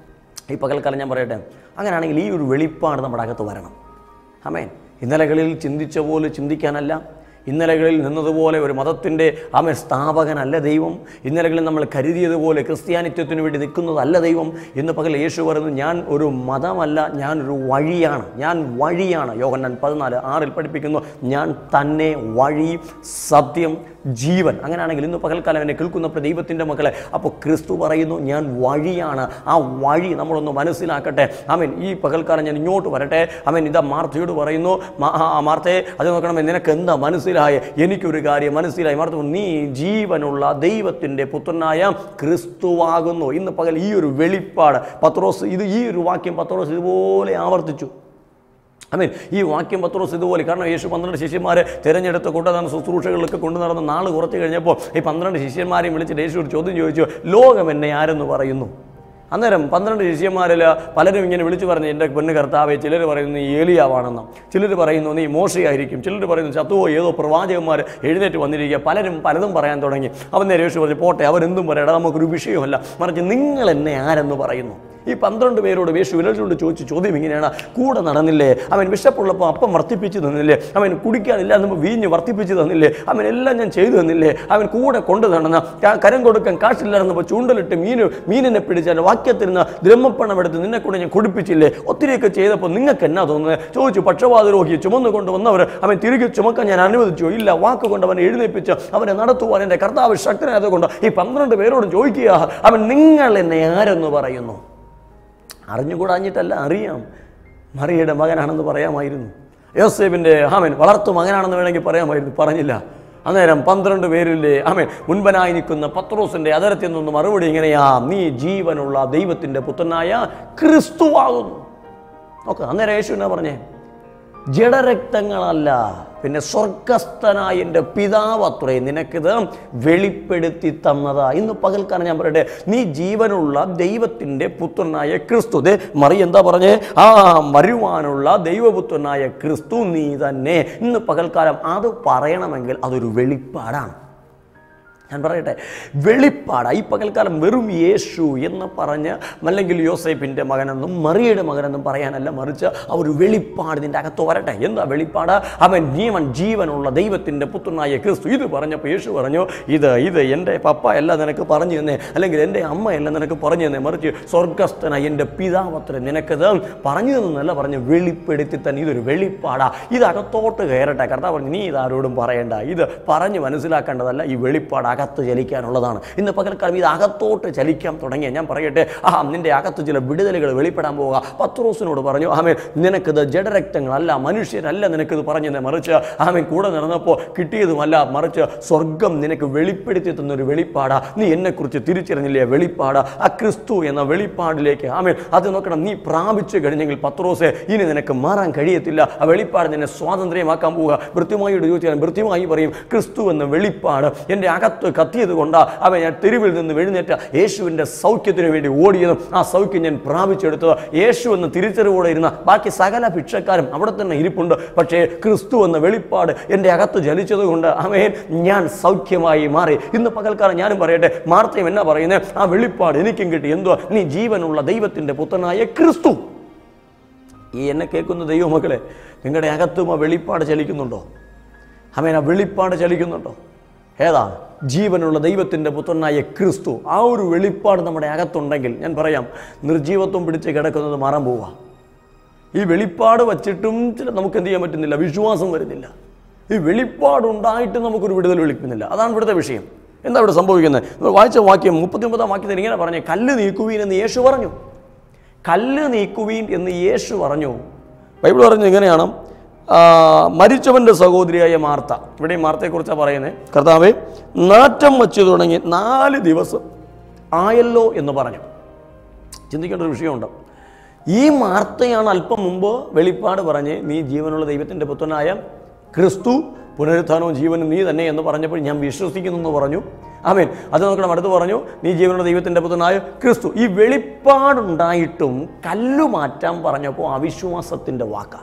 ഈ പകൽക്കാലം ഞാൻ പറയട്ടെ അങ്ങനെയാണെങ്കിൽ ഈ ഒരു വെളിപ്പാട് നമ്മുടെ അകത്ത് വരണം അമേൻ ഇന്നലകളിൽ ചിന്തിച്ച പോലെ ചിന്തിക്കാനല്ല ഇന്നലകളിൽ നിന്നതുപോലെ ഒരു മതത്തിൻ്റെ ആമേ സ്ഥാപകനല്ല ദൈവം ഇന്നലകളിൽ നമ്മൾ കരുതിയതുപോലെ ക്രിസ്ത്യാനിത്വത്തിന് വേണ്ടി നിൽക്കുന്നതല്ല ദൈവം ഇന്ന് പകൽ യേശു പറയുന്നു ഞാൻ ഒരു മതമല്ല ഞാനൊരു വഴിയാണ് ഞാൻ വഴിയാണ് യോഹന്നാൻ പതിനാല് ആറിൽ പഠിപ്പിക്കുന്നു ഞാൻ തന്നെ വഴി സത്യം ജീവൻ അങ്ങനെയാണെങ്കിൽ ഇന്ന് പകൽക്കാലം എന്നെ കേൾക്കുന്ന ദൈവത്തിൻ്റെ മക്കളെ അപ്പോൾ ക്രിസ്തു പറയുന്നു ഞാൻ വഴിയാണ് ആ വഴി നമ്മളൊന്ന് മനസ്സിലാക്കട്ടെ ആമീൻ ഈ പകൽക്കാലം ഞാൻ ഇങ്ങോട്ട് വരട്ടെ ആമീൻ ഇതാ മാർത്തയോട് പറയുന്നു മാ- ആ ആ മാർത്തയെ അത് നോക്കണമേ നിനക്ക് എന്താ മനസ്സിലായ എനിക്കൊരു കാര്യം മനസ്സിലായി മാർത്ത നീ ജീവനുള്ള ദൈവത്തിൻ്റെ പുത്രനായ ക്രിസ്തുവാകുന്നു ഇന്ന് പകൽ ഈ ഒരു വെളിപ്പാട് പത്രോസ് ഇത് ഈ ഒരു വാക്യം പത്രോസ് ഇതുപോലെ ആവർത്തിച്ചു അമീൻ ഈ വാക്യം പത്രോസ് ഇതുപോലെ കാരണം യേശു പന്ത്രണ്ട് ശിഷ്യന്മാരെ തിരഞ്ഞെടുത്ത് കൊണ്ടുനടന്ന ശുശ്രൂഷകളിലൊക്കെ കൊണ്ടു നടന്ന നാൾ കുറച്ച് കഴിഞ്ഞപ്പോൾ ഈ പന്ത്രണ്ട് ശിഷ്യന്മാരെയും വിളിച്ചിട്ട് യേശു ഒരു ചോദ്യം ചോദിച്ചു ലോകം എന്നെ ആരെന്ന് പറയുന്നു അന്നേരം പന്ത്രണ്ട് ശിഷ്യന്മാരിൽ പലരും ഇങ്ങനെ വിളിച്ചു പറഞ്ഞു എൻ്റെ പെണ്ണ് കർത്താവെ ചിലർ പറയുന്നു നീ ഏലിയാവാണെന്നും ചിലർ പറയുന്നു നീ മോശയായിരിക്കും ചിലർ പറയുന്നു ചത്തുവോ ഏതോ പ്രവാചകന്മാർ എഴുന്നേറ്റ് വന്നിരിക്കുക പലരും പലതും പറയാൻ തുടങ്ങി അവൻ നേരെ യേശു പറഞ്ഞു പോട്ടെ അവരെന്തും പറയടാ നമുക്കൊരു വിഷയമല്ല മറിച്ച് നിങ്ങൾ എന്നെ ആരെന്ന് പറയുന്നു ഈ പന്ത്രണ്ട് പേരോട് യേശു വിരലിനോട് ചോദിച്ചു ചോദ്യം ഇങ്ങനെയാണ് കൂടെ നടന്നില്ലേ അവൻ വിശപ്പുള്ളപ്പോൾ അപ്പം വർദ്ധിപ്പിച്ച് തന്നില്ലേ അവൻ കുടിക്കാനില്ല നമ്മൾ വീഞ്ഞ് വർദ്ധിപ്പിച്ച് തന്നില്ലേ അവൻ എല്ലാം ഞാൻ ചെയ്തു തന്നില്ലേ അവൻ കൂടെ കൊണ്ടു നടന്ന ക- കരം കൊടുക്കാൻ കാശില്ലായിരുന്നപ്പോൾ ചൂണ്ടലിട്ട് മീന് മീനിനെ പിടിച്ചാൽ വാക്യത്തിരുന്ന് ദ്രഹ്മപ്പണം എടുത്ത് നിന്നെ കൂടെ ഞാൻ കുടിപ്പിച്ചില്ലേ ഒത്തിരിയൊക്കെ ചെയ്തപ്പോൾ നിങ്ങൾക്ക് എന്നാ തോന്നുന്നത് ചോദിച്ചു പക്ഷപാത രോഗിയെ ചുമന്നു കൊണ്ടുവന്നവർ അവൻ തിരികെ ചുമക്കാൻ ഞാൻ അനുവദിച്ചോ ഇല്ല വാക്ക് കൊണ്ട് അവനെ എഴുന്നേൽപ്പിച്ച് അവനെ നടത്തുവാൻ എൻ്റെ കർത്താവ് ശക്തനായതുകൊണ്ട് ഈ പന്ത്രണ്ട് പേരോടും ചോദിക്കുക അവൻ നിങ്ങൾ എന്നെ ആരെന്ന് പറയുന്നു അറിഞ്ഞുകൂടാഞ്ഞിട്ടല്ല അറിയാം മറിയയുടെ മകനാണെന്ന് പറയാമായിരുന്നു യോസേബിൻ്റെ ആമൻ വളർത്തു മകനാണെന്ന് വേണമെങ്കിൽ പറയാമായിരുന്നു പറഞ്ഞില്ല അന്നേരം പന്ത്രണ്ട് പേരിലെ ആമൻ മുൻപനായി നിൽക്കുന്ന പത്രോസിൻ്റെ അതരത്തിൽ നിന്ന് മറുപടി ഇങ്ങനെയാ നീ ജീവനുള്ള ദൈവത്തിൻ്റെ പുത്രനായ ക്രിസ്തുവാകുന്നു നോക്ക് അന്നേരം യേശു എന്നാ പറഞ്ഞേ ജഡരക്തങ്ങളല്ല പിന്നെ സ്വർഗസ്ഥനായ എൻ്റെ പിതാവ് അത്രേ നിനക്കിത് വെളിപ്പെടുത്തി തന്നതാ ഇന്ന് പകൽക്കാലം ഞാൻ പറയട്ടെ നീ ജീവനുള്ള ദൈവത്തിൻ്റെ പുത്രനായ ക്രിസ്തു ദേ മറി എന്താ പറഞ്ഞേ ആ വരുവാനുള്ള ദൈവപുത്രനായ ക്രിസ്തു നീ തന്നെ ഇന്ന് പകൽക്കാലം അത് പറയണമെങ്കിൽ അതൊരു വെളിപ്പാടാണ് ഞാൻ പറയട്ടെ വെളിപ്പാട് ഈ പകൽക്കാലം വെറും യേശു എന്ന് പറഞ്ഞ് അല്ലെങ്കിൽ യോസേപ്പിൻ്റെ മകനെന്നും മറിയയുടെ മകനെന്നും പറയാനല്ല മറിച്ച് ആ ഒരു വെളിപ്പാട് ഇതിൻ്റെ അകത്ത് വരട്ടെ എന്താ വെളിപ്പാട് അവൻ ജീവൻ ജീവനുള്ള ദൈവത്തിൻ്റെ പുത്രനായ ക്രിസ്തു ഇത് പറഞ്ഞപ്പോൾ യേശു പറഞ്ഞു ഇത് ഇത് എൻ്റെ പപ്പ അല്ല നിനക്ക് പറഞ്ഞു തന്നേ അല്ലെങ്കിൽ എൻ്റെ അമ്മയല്ല നിനക്ക് പറഞ്ഞു തന്നേ മറിച്ച് സ്വർഗസ്ഥനായ എൻ്റെ പിതാവത്ര നിനക്കത് പറഞ്ഞു തന്നല്ല പറഞ്ഞ് വെളിപ്പെടുത്തി തന്നെ ഇതൊരു വെളിപ്പാടാ ഇത് അകത്തോട്ട് കയറട്ടെ കർത്താവ് പറഞ്ഞു നീ ഇതാരോടും പറയണ്ട ഇത് പറഞ്ഞ് മനസ്സിലാക്കേണ്ടതല്ല ഈ വെളിപ്പാട് അകത്ത് ചലിക്കാനുള്ളതാണ് ഇന്ന് പകൽക്കാലം ഇത് അകത്തോട്ട് ചലിക്കാൻ തുടങ്ങിയ ഞാൻ പറയട്ടെ ആ നിന്റെ അകത്ത് ചില വിടുതലുകൾ വെളിപ്പെടാൻ പോവുക പത്രോസിനോട് പറഞ്ഞു ആമേൻ നിനക്കിത് ജഡരക്തങ്ങളല്ല മനുഷ്യരല്ല നിനക്കിത് പറഞ്ഞത് മറിച്ച് ആമേൻ കൂടെ നടന്നപ്പോൾ കിട്ടിയതുമല്ല മറിച്ച് സ്വർഗം നിനക്ക് വെളിപ്പെടുത്തി തന്നൊരു വെളിപ്പാടാ നീ എന്നെക്കുറിച്ച് തിരിച്ചറിഞ്ഞില്ലേ വെളിപ്പാട് ആ ക്രിസ്തു എന്ന വെളിപ്പാടിലേക്ക് ആമേൻ അത് നോക്കണം നീ പ്രാപിച്ചു കഴിഞ്ഞെങ്കിൽ പത്രോസെ ഇനി നിനക്ക് മാറാൻ കഴിയത്തില്ല ആ വെളിപ്പാട് നിന്നെ സ്വാതന്ത്ര്യമാക്കാൻ പോവുക വൃത്യമായിട്ട് ചോദിച്ചാൽ വൃത്യമായി പറയും ക്രിസ്തു എന്ന വെളിപ്പാട് എൻ്റെ അകത്ത് കത്തിയത് കൊണ്ടാ അവൻ ഞാൻ തെരുവിൽ നിന്ന് എഴുന്നേറ്റ യേശുവിൻ്റെ സൗഖ്യത്തിന് വേണ്ടി ഓടിയതും ആ സൗഖ്യം ഞാൻ പ്രാപിച്ചെടുത്തത് യേശു എന്ന തിരിച്ചറിവോടെ ഇരുന്ന ബാക്കി സകല ഭിക്ഷക്കാരും അവിടെ തന്നെ ഇരിപ്പുണ്ട് പക്ഷേ ക്രിസ്തു എന്ന വെളിപ്പാട് എൻ്റെ അകത്ത് ജലിച്ചത് കൊണ്ട് അവൻ ഞാൻ സൗഖ്യമായി മാറി ഇന്ന് പകൽക്കാലം ഞാനും പറയട്ടെ മാർത്തയും എന്നാ പറയുന്നത് ആ വെളിപ്പാട് എനിക്കും കിട്ടി എന്തോ നീ ജീവനുള്ള ദൈവത്തിൻ്റെ പുത്രനായ ക്രിസ്തു ഈ എന്നെ കേൾക്കുന്ന ദൈവമക്കളെ നിങ്ങളുടെ അകത്തും ആ വെളിപ്പാട് ചലിക്കുന്നുണ്ടോ അവൻ ആ വെളിപ്പാട് ചലിക്കുന്നുണ്ടോ ഏതാ ജീവനുള്ള ദൈവത്തിൻ്റെ പുത്രനായ ക്രിസ്തു ആ ഒരു വെളിപ്പാട് നമ്മുടെ അകത്തുണ്ടെങ്കിൽ ഞാൻ പറയാം നിർജീവത്വം പിടിച്ച് കിടക്കുന്നത് മാറാൻ പോവുക ഈ വെളിപ്പാട് വച്ചിട്ടും ചില നമുക്ക് എന്ത് ചെയ്യാൻ പറ്റുന്നില്ല വിശ്വാസം വരുന്നില്ല ഈ വെളിപ്പാടുണ്ടായിട്ട് നമുക്കൊരു വിടുതൽ വിളിക്കുന്നില്ല അതാണ് ഇവിടുത്തെ വിഷയം എന്താ ഇവിടെ സംഭവിക്കുന്നത് നമ്മൾ വായിച്ച വാക്യം മുപ്പത്തിയൊമ്പതാം വാക്യത്തിൽ ഇങ്ങനെ പറഞ്ഞേ കല്ല് നീക്കുവീൻ എന്ന് യേശു പറഞ്ഞു കല്ല് നീക്കുവീൻ എന്ന് യേശു പറഞ്ഞു ബൈബിൾ പറയുന്നത് ഇങ്ങനെയാണ് ആ, മരിച്ചവൻ്റെ സഹോദരിയായ മാർത്ത ഇവിടെ ഈ മാർത്തയെക്കുറിച്ചാണ് പറയുന്നത് കർത്താവെ നാറ്റം വച്ചു തുടങ്ങി നാല് ദിവസം ആയല്ലോ എന്ന് പറഞ്ഞു ചിന്തിക്കേണ്ട ഒരു വിഷയമുണ്ട് ഈ മാർത്തയാണ് അല്പം മുമ്പ് വെളിപ്പാട് പറഞ്ഞ് നീ ജീവനുള്ള ദൈവത്തിൻ്റെ പുത്രനായ ക്രിസ്തു പുനരുത്ഥാനവും ജീവനും നീ തന്നെ എന്ന് പറഞ്ഞപ്പോൾ ഞാൻ വിശ്വസിക്കുന്നു എന്ന് പറഞ്ഞു ആമേൻ അത് നോക്കണം അടുത്ത് പറഞ്ഞു നീ ജീവനുള്ള ദൈവത്തിൻ്റെ പുത്രനായ ക്രിസ്തു ഈ വെളിപ്പാടുണ്ടായിട്ടും കല്ലു മാറ്റാൻ പറഞ്ഞപ്പോൾ അവിശ്വാസത്തിൻ്റെ വാക്കാണ്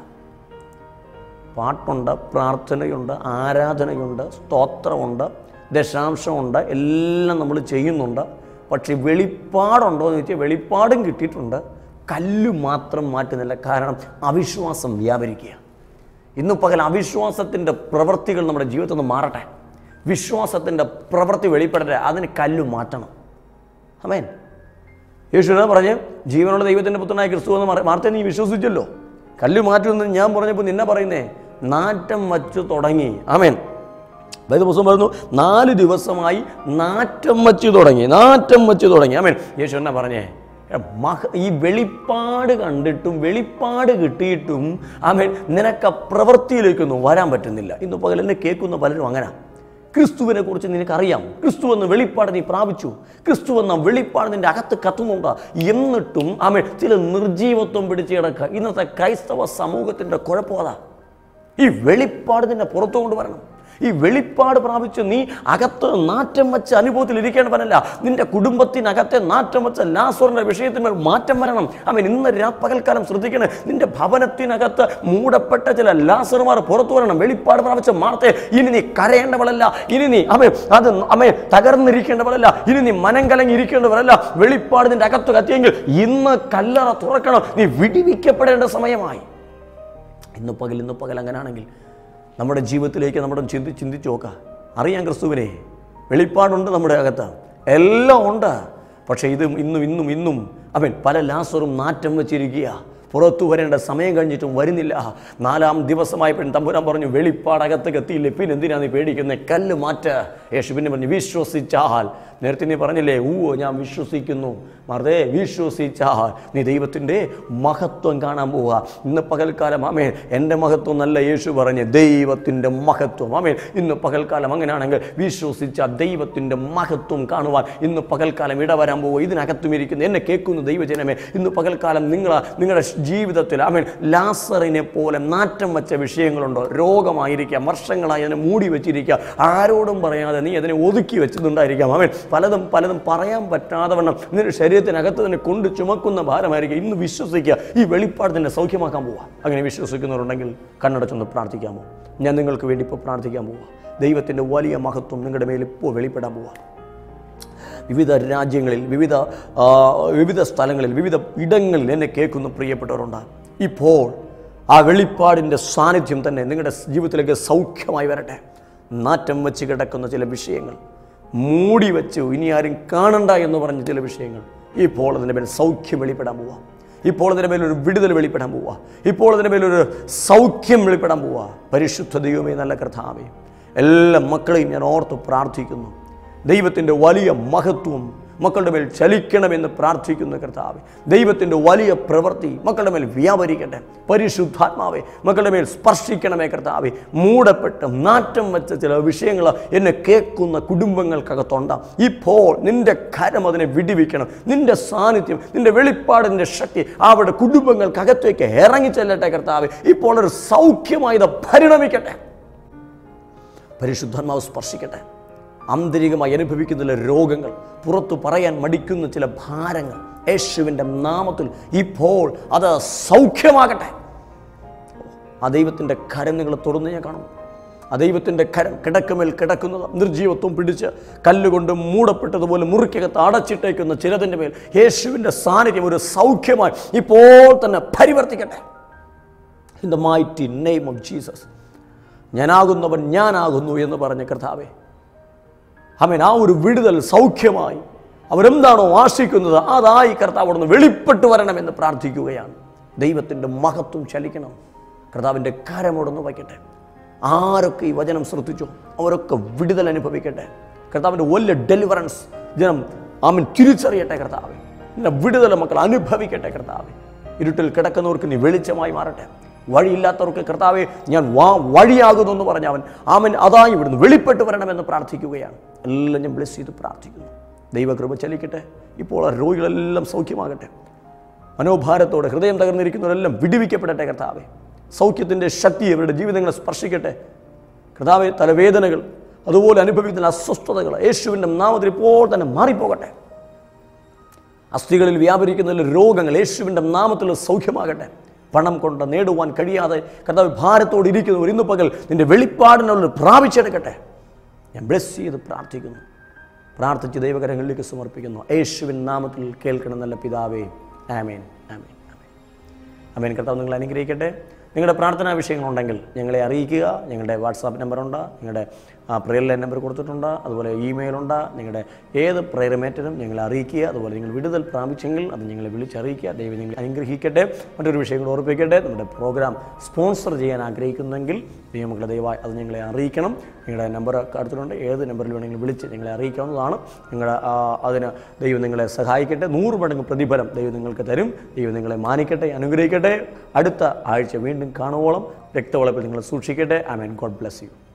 പാട്ടുണ്ട് പ്രാർത്ഥനയുണ്ട് ആരാധനയുണ്ട് സ്തോത്രമുണ്ട് ദശാംശമുണ്ട് എല്ലാം നമ്മൾ ചെയ്യുന്നുണ്ട് പക്ഷേ വെളിപ്പാടുണ്ടോ എന്ന് ചോദിച്ചാൽ വെളിപ്പാടും കിട്ടിയിട്ടുണ്ട് കല്ല് മാത്രം മാറ്റുന്നില്ല കാരണം അവിശ്വാസം വ്യാപരിക്കുക ഇന്ന് പകൽ അവിശ്വാസത്തിൻ്റെ പ്രവൃത്തികൾ നമ്മുടെ ജീവിതത്തിൽ നിന്ന് മാറട്ടെ വിശ്വാസത്തിൻ്റെ പ്രവൃത്തി വെളിപ്പെടട്ടെ അതിന് കല്ല് മാറ്റണം അമേൻ യേശുവിനെ പറഞ്ഞ് ജീവനുള്ള ദൈവത്തിൻ്റെ പുത്രനായ ക്രിസ്തു എന്ന് മാറി- മാർത്തെ നീ വിശ്വസിച്ചല്ലോ കല്ല് മാറ്റുമെന്ന് ഞാൻ പറഞ്ഞപ്പോൾ നിന്നെ പറയുന്നേ നാറ്റം വച്ചു തുടങ്ങി ആമേൻ അതായത് പുസ്തകം പറയുന്നു നാല് ദിവസമായി നാറ്റം വച്ച് തുടങ്ങി നാറ്റം വച്ച് തുടങ്ങി ആമേൻ യേശു എന്നാ പറഞ്ഞേ എടാ, മഹ ഈ വെളിപ്പാട് കണ്ടിട്ടും വെളിപ്പാട് കിട്ടിയിട്ടും ആമേൻ നിനക്ക് ആ പ്രവൃത്തിയിലേക്കൊന്നും വരാൻ പറ്റുന്നില്ല ഇന്ന് പകൽ എന്നെ കേൾക്കുന്ന പലരും അങ്ങനെ ക്രിസ്തുവിനെ കുറിച്ച് നിനക്കറിയാം ക്രിസ്തു എന്ന വെളിപ്പാട് നീ പ്രാപിച്ചു ക്രിസ്തു എന്ന വെളിപ്പാട് നിന്റെ അകത്ത് കത്തുന്നുണ്ട് എന്നിട്ടും ആമേ ചില നിർജീവത്വം പിടിച്ച് കിടക്കുക ഇന്നത്തെ ക്രൈസ്തവ സമൂഹത്തിൻ്റെ കുഴപ്പമതാ ഈ വെളിപ്പാട് നിന്നെ പുറത്തു കൊണ്ടുവരണം ഈ വെളിപ്പാട് പ്രാപിച്ച് നീ അകത്ത് നാറ്റം വെച്ച അനുഭവത്തിൽ ഇരിക്കേണ്ടവനല്ല നിന്റെ കുടുംബത്തിനകത്തെ നാറ്റം വെച്ച ലാസറിന്റെ വിഷയത്തിന്മേൽ മാറ്റം വരണം അവൻ ഇന്ന് രാ പകൽക്കാലം ശ്രദ്ധിക്കണേ നിന്റെ ഭവനത്തിനകത്ത് മൂടപ്പെട്ട ചില ലാസറുമാർ പുറത്തു വരണം വെളിപ്പാട് പ്രാപിച്ച മാർത്തെ ഇനി നീ കരയേണ്ടവളല്ല ഇനി നീ അമേ അത് അമേ തകർന്നിരിക്കേണ്ടവളല്ല ഇനി നീ മനം കലങ്ങി ഇരിക്കേണ്ടവരല്ല വെളിപ്പാട് നിന്റെ അകത്ത് കത്തിയെങ്കിൽ ഇന്ന് കല്ലറ തുറക്കണം നീ വിടിവിക്കപ്പെടേണ്ട സമയമായി ഇന്ന് പകൽ ഇന്ന് പകൽ അങ്ങനാണെങ്കിൽ നമ്മുടെ ജീവിതത്തിലേക്ക് നമ്മുടെ ചിന്തി ചിന്തിച്ച് നോക്കുക അറിയാം ക്രിസ്തുവിനെ വെളിപ്പാടുണ്ട് നമ്മുടെ അകത്ത് എല്ലാം ഉണ്ട് പക്ഷേ ഇത് ഇന്നും ഇന്നും ഇന്നും അവൻ പല ലാസറും നാറ്റം വെച്ചിരിക്കുക പുറത്തു വരേണ്ട സമയം കഴിഞ്ഞിട്ടും വരുന്നില്ല നാലാം ദിവസമായപ്പോഴും തമ്പുരാൻ പറഞ്ഞു വെളിപ്പാടകത്ത് എത്തിയില്ലേ പിന്നെ എന്തിനാ നീ പേടിക്കുന്നത് കല്ല് മാറ്റ യേശു പിന്നെ പറഞ്ഞു വിശ്വസിച്ചാൽ നേരത്തെ നീ പറഞ്ഞില്ലേ ഊവോ ഞാൻ വിശ്വസിക്കുന്നു മറുതെ വിശ്വസിച്ചാൽ നീ ദൈവത്തിൻ്റെ മഹത്വം കാണാൻ പോവുക ഇന്ന് പകൽക്കാലം ആമേൻ എൻ്റെ മഹത്വം നല്ല യേശു പറഞ്ഞ് ദൈവത്തിൻ്റെ മഹത്വം ആമേൻ ഇന്ന് പകൽക്കാലം അങ്ങനെയാണെങ്കിൽ വിശ്വസിച്ച ദൈവത്തിൻ്റെ മഹത്വം കാണുവാൻ ഇന്ന് പകൽക്കാലം ഇടവരാൻ പോവുക ഇതിനകത്തും ഇരിക്കുന്ന എന്നെ കേൾക്കുന്ന ദൈവജനമേ ഇന്ന് പകൽക്കാലം നിങ്ങൾ നിങ്ങളുടെ ജീവിതത്തിൽ ആമേൻ ലാസറിനെ പോലെ നാറ്റം വെച്ച വിഷയങ്ങളുണ്ടോ രോഗമായിരിക്കാം വർഷങ്ങളായി അതിനെ മൂടി വെച്ചിരിക്കുക ആരോടും പറയാതെ നീ അതിനെ ഒതുക്കി വെച്ചിട്ടുണ്ടായിരിക്കാം ആമേൻ പലതും പലതും പറയാൻ പറ്റാതെ വണ്ണം നിന്റെ ശരീരത്തിനകത്ത് തന്നെ കൊണ്ട് ചുമക്കുന്ന ഭാരമായിരിക്കും ഇന്ന് വിശ്വസിക്കുക ഈ വെളിപ്പാട് തന്നെ സൗഖ്യമാക്കാൻ പോവുക അങ്ങനെ വിശ്വസിക്കുന്നവരുണ്ടെങ്കിൽ കണ്ണടച്ചൊന്ന് പ്രാർത്ഥിക്കാമോ ഞാൻ നിങ്ങൾക്ക് വേണ്ടി ഇപ്പോൾ പ്രാർത്ഥിക്കാൻ പോവുക ദൈവത്തിൻ്റെ വലിയ മഹത്വം നിങ്ങളുടെ മേൽ ഇപ്പോൾ വെളിപ്പെടാൻ പോവാം വിവിധ രാജ്യങ്ങളിൽ വിവിധ ആ, വിവിധ സ്ഥലങ്ങളിൽ വിവിധ ഇടങ്ങളിൽ എന്നെ കേൾക്കുന്ന പ്രിയപ്പെട്ടവരുണ്ട് ഇപ്പോൾ ആ വെളിപ്പാടിൻ്റെ സാന്നിധ്യം തന്നെ നിങ്ങളുടെ ജീവിതത്തിലേക്ക് സൗഖ്യമായി വരട്ടെ നാറ്റം വെച്ച് കിടക്കുന്ന ചില വിഷയങ്ങൾ മൂടി വെച്ച് ഇനി ആരും കാണണ്ട എന്ന് പറഞ്ഞ ചില വിഷയങ്ങൾ ഇപ്പോൾ അതിൻ്റെ മേൽ സൗഖ്യം വെളിപ്പെടാൻ പോവാം ഇപ്പോൾ അതിൻ്റെ മേലൊരു വിടുതൽ വെളിപ്പെടാൻ പോവുക ഇപ്പോൾ അതിൻ്റെ മേലൊരു സൗഖ്യം വെളിപ്പെടാൻ പോവുക പരിശുദ്ധ ദൈവമേ നല്ല കർത്താവേ എല്ലാ മക്കളെയും ഞാൻ ഓർത്ത് പ്രാർത്ഥിക്കുന്നു ദൈവത്തിൻ്റെ വലിയ മഹത്വം മക്കളുടെ മേൽ ചലിക്കണമെന്ന് പ്രാർത്ഥിക്കുന്ന കർത്താവെ ദൈവത്തിൻ്റെ വലിയ പ്രവൃത്തി മക്കളുടെ മേൽ വ്യാപരിക്കട്ടെ പരിശുദ്ധാത്മാവെ മക്കളുടെ മേൽ സ്പർശിക്കണമേ കർത്താവെ മൂടപ്പെട്ട് നാറ്റം വെച്ച ചില വിഷയങ്ങൾ എന്നെ കേൾക്കുന്ന കുടുംബങ്ങൾക്കകത്തുണ്ട് ഇപ്പോൾ നിന്റെ കരം അതിനെ വിടിവിക്കണം നിന്റെ സാന്നിധ്യം നിന്റെ വെളിപ്പാടിൻ്റെ ശക്തി അവിടെ കുടുംബങ്ങൾക്കകത്തേക്ക് ഇറങ്ങി ചെല്ലട്ടെ കർത്താവെ ഇപ്പോൾ ഒരു സൗഖ്യമായി ഇത് പരിണമിക്കട്ടെ പരിശുദ്ധാത്മാവ് സ്പർശിക്കട്ടെ ആന്തരികമായി അനുഭവിക്കുന്ന ചില രോഗങ്ങൾ പുറത്തു പറയാൻ മടിക്കുന്ന ചില ഭാരങ്ങൾ യേശുവിൻ്റെ നാമത്തിൽ ഇപ്പോൾ അത് സൗഖ്യമാകട്ടെ ആ ദൈവത്തിൻ്റെ കരം നിങ്ങൾ തുറന്ന് ഞാൻ കാണും ആ ദൈവത്തിൻ്റെ കരം കിടക്കമേൽ കിടക്കുന്നത് നിർജീവത്വം പിടിച്ച് കല്ലുകൊണ്ട് മൂടപ്പെട്ടതുപോലെ മുറിക്കകത്ത് അടച്ചിട്ടേക്കുന്ന ചിലതിൻ്റെ മേൽ യേശുവിൻ്റെ സാന്നിധ്യം ഒരു സൗഖ്യമായി ഇപ്പോൾ തന്നെ പരിവർത്തിക്കട്ടെ in the mighty name of Jesus ഞാനാകുന്നവൻ ഞാനാകുന്നു എന്ന് പറഞ്ഞ കർത്താവേ അവൻ ആ ഒരു വിടുതൽ സൗഖ്യമായി അവരെന്താണോ ആശിക്കുന്നത് അതായി കർത്താവ് അവിടുന്ന് വെളിപ്പെട്ട് വരണമെന്ന് പ്രാർത്ഥിക്കുകയാണ് ദൈവത്തിൻ്റെ മഹത്വം ചലിക്കണം കർത്താവിൻ്റെ കരമോടൊന്ന് വയ്ക്കട്ടെ ആരൊക്കെ ഈ വചനം ശ്രദ്ധിച്ചോ അവരൊക്കെ വിടുതൽ അനുഭവിക്കട്ടെ കർത്താവിൻ്റെ വലിയ ഡെലിവറൻസ് ജനം ആമൻ തിരിച്ചറിയട്ടെ കർത്താവെ നിന്റെ വിടുതൽ മക്കൾ അനുഭവിക്കട്ടെ കർത്താവെ ഇരുട്ടിൽ കിടക്കുന്നവർക്ക് നീ വെളിച്ചമായി മാറട്ടെ വഴിയില്ലാത്തവർക്ക് കർത്താവെ ഞാൻ വാ വഴിയാകുന്നു എന്ന് പറഞ്ഞ അവൻ ആമൻ അതായി ഇവിടുന്ന് വെളിപ്പെട്ട് വരണമെന്ന് പ്രാർത്ഥിക്കുകയാണ് എല്ലാം ഞാൻ ബ്ലെസ് ചെയ്ത് പ്രാർത്ഥിക്കുന്നു ദൈവകൃപ ചലിക്കട്ടെ ഇപ്പോൾ ആ രോഗികളെല്ലാം സൗഖ്യമാകട്ടെ മനോഭാരത്തോടെ ഹൃദയം തകർന്നിരിക്കുന്നവരെല്ലാം വിടിവിക്കപ്പെടട്ടെ കർത്താവെ സൗഖ്യത്തിൻ്റെ ശക്തി അവരുടെ ജീവിതങ്ങളെ സ്പർശിക്കട്ടെ കർത്താവെ തലവേദനകൾ അതുപോലെ അനുഭവിക്കുന്ന അസ്വസ്ഥതകൾ യേശുവിൻ്റെ നാമത്തിൽ ഇപ്പോൾ തന്നെ മാറിപ്പോകട്ടെ അസ്ഥികളിൽ വ്യാപരിക്കുന്ന രോഗങ്ങൾ യേശുവിൻ്റെ നാമത്തിൽ സൗഖ്യമാകട്ടെ പണം കൊണ്ട് നേടുവാൻ കഴിയാതെ കർത്താവ് ഭാരത്തോട് ഇരിക്കുന്നവർ ഇന്ന് പകൽ നിന്റെ വെളിപ്പാടിനുള്ള പ്രാപിച്ചെടുക്കട്ടെ ഞാൻ ബ്ലെസ് ചെയ്ത് പ്രാർത്ഥിക്കുന്നു പ്രാർത്ഥിച്ച് ദൈവകരങ്ങളിലേക്ക് സമർപ്പിക്കുന്നു യേശുവിൻ നാമത്തിൽ കേൾക്കണം നല്ല പിതാവേ ആമേൻ ആമേൻ ആമേൻ അമേൻ കർത്താവ് നിങ്ങൾ അനുഗ്രഹിക്കട്ടെ നിങ്ങളുടെ പ്രാർത്ഥനാ വിഷയങ്ങളുണ്ടെങ്കിൽ ഞങ്ങളെ അറിയിക്കുക ഞങ്ങളുടെ വാട്സാപ്പ് നമ്പറുണ്ട് നിങ്ങളുടെ പ്രെയർ ലൈൻ നമ്പർ കൊടുത്തിട്ടുണ്ട് അതുപോലെ ഇമെയിലുണ്ട് നിങ്ങളുടെ ഏത് പ്രയർ മേറ്റനും ഞങ്ങളെ അറിയിക്കുക അതുപോലെ നിങ്ങൾ വിടുതൽ പ്രാപിച്ചെങ്കിൽ അത് ഞങ്ങളെ വിളിച്ചറിയിക്കുക ദൈവം നിങ്ങൾ അനുഗ്രഹിക്കട്ടെ മറ്റൊരു വിഷയം കൂടെ ഓർപ്പിക്കട്ടെ നമ്മുടെ പ്രോഗ്രാം സ്പോൺസർ ചെയ്യാൻ ആഗ്രഹിക്കുന്നെങ്കിൽ ദൈവമക്കളെ ദയവായി അത് ഞങ്ങളെ അറിയിക്കണം നിങ്ങളുടെ നമ്പർ അടുത്തിട്ടുണ്ട് ഏത് നമ്പറിൽ വേണമെങ്കിലും വിളിച്ച് ഞങ്ങളെ അറിയിക്കാവുന്നതാണ് നിങ്ങളുടെ ആ, അതിന് ദൈവം നിങ്ങളെ സഹായിക്കട്ടെ നൂറ് മടങ്ങ് പ്രതിഫലം ദൈവം നിങ്ങൾക്ക് തരും ദൈവം നിങ്ങളെ മാനിക്കട്ടെ അനുഗ്രഹിക്കട്ടെ അടുത്ത ആഴ്ച വീണ്ടും കാണുവോളം രക്തവളപ്പിൽ നിങ്ങൾ സൂക്ഷിക്കട്ടെ I mean God bless U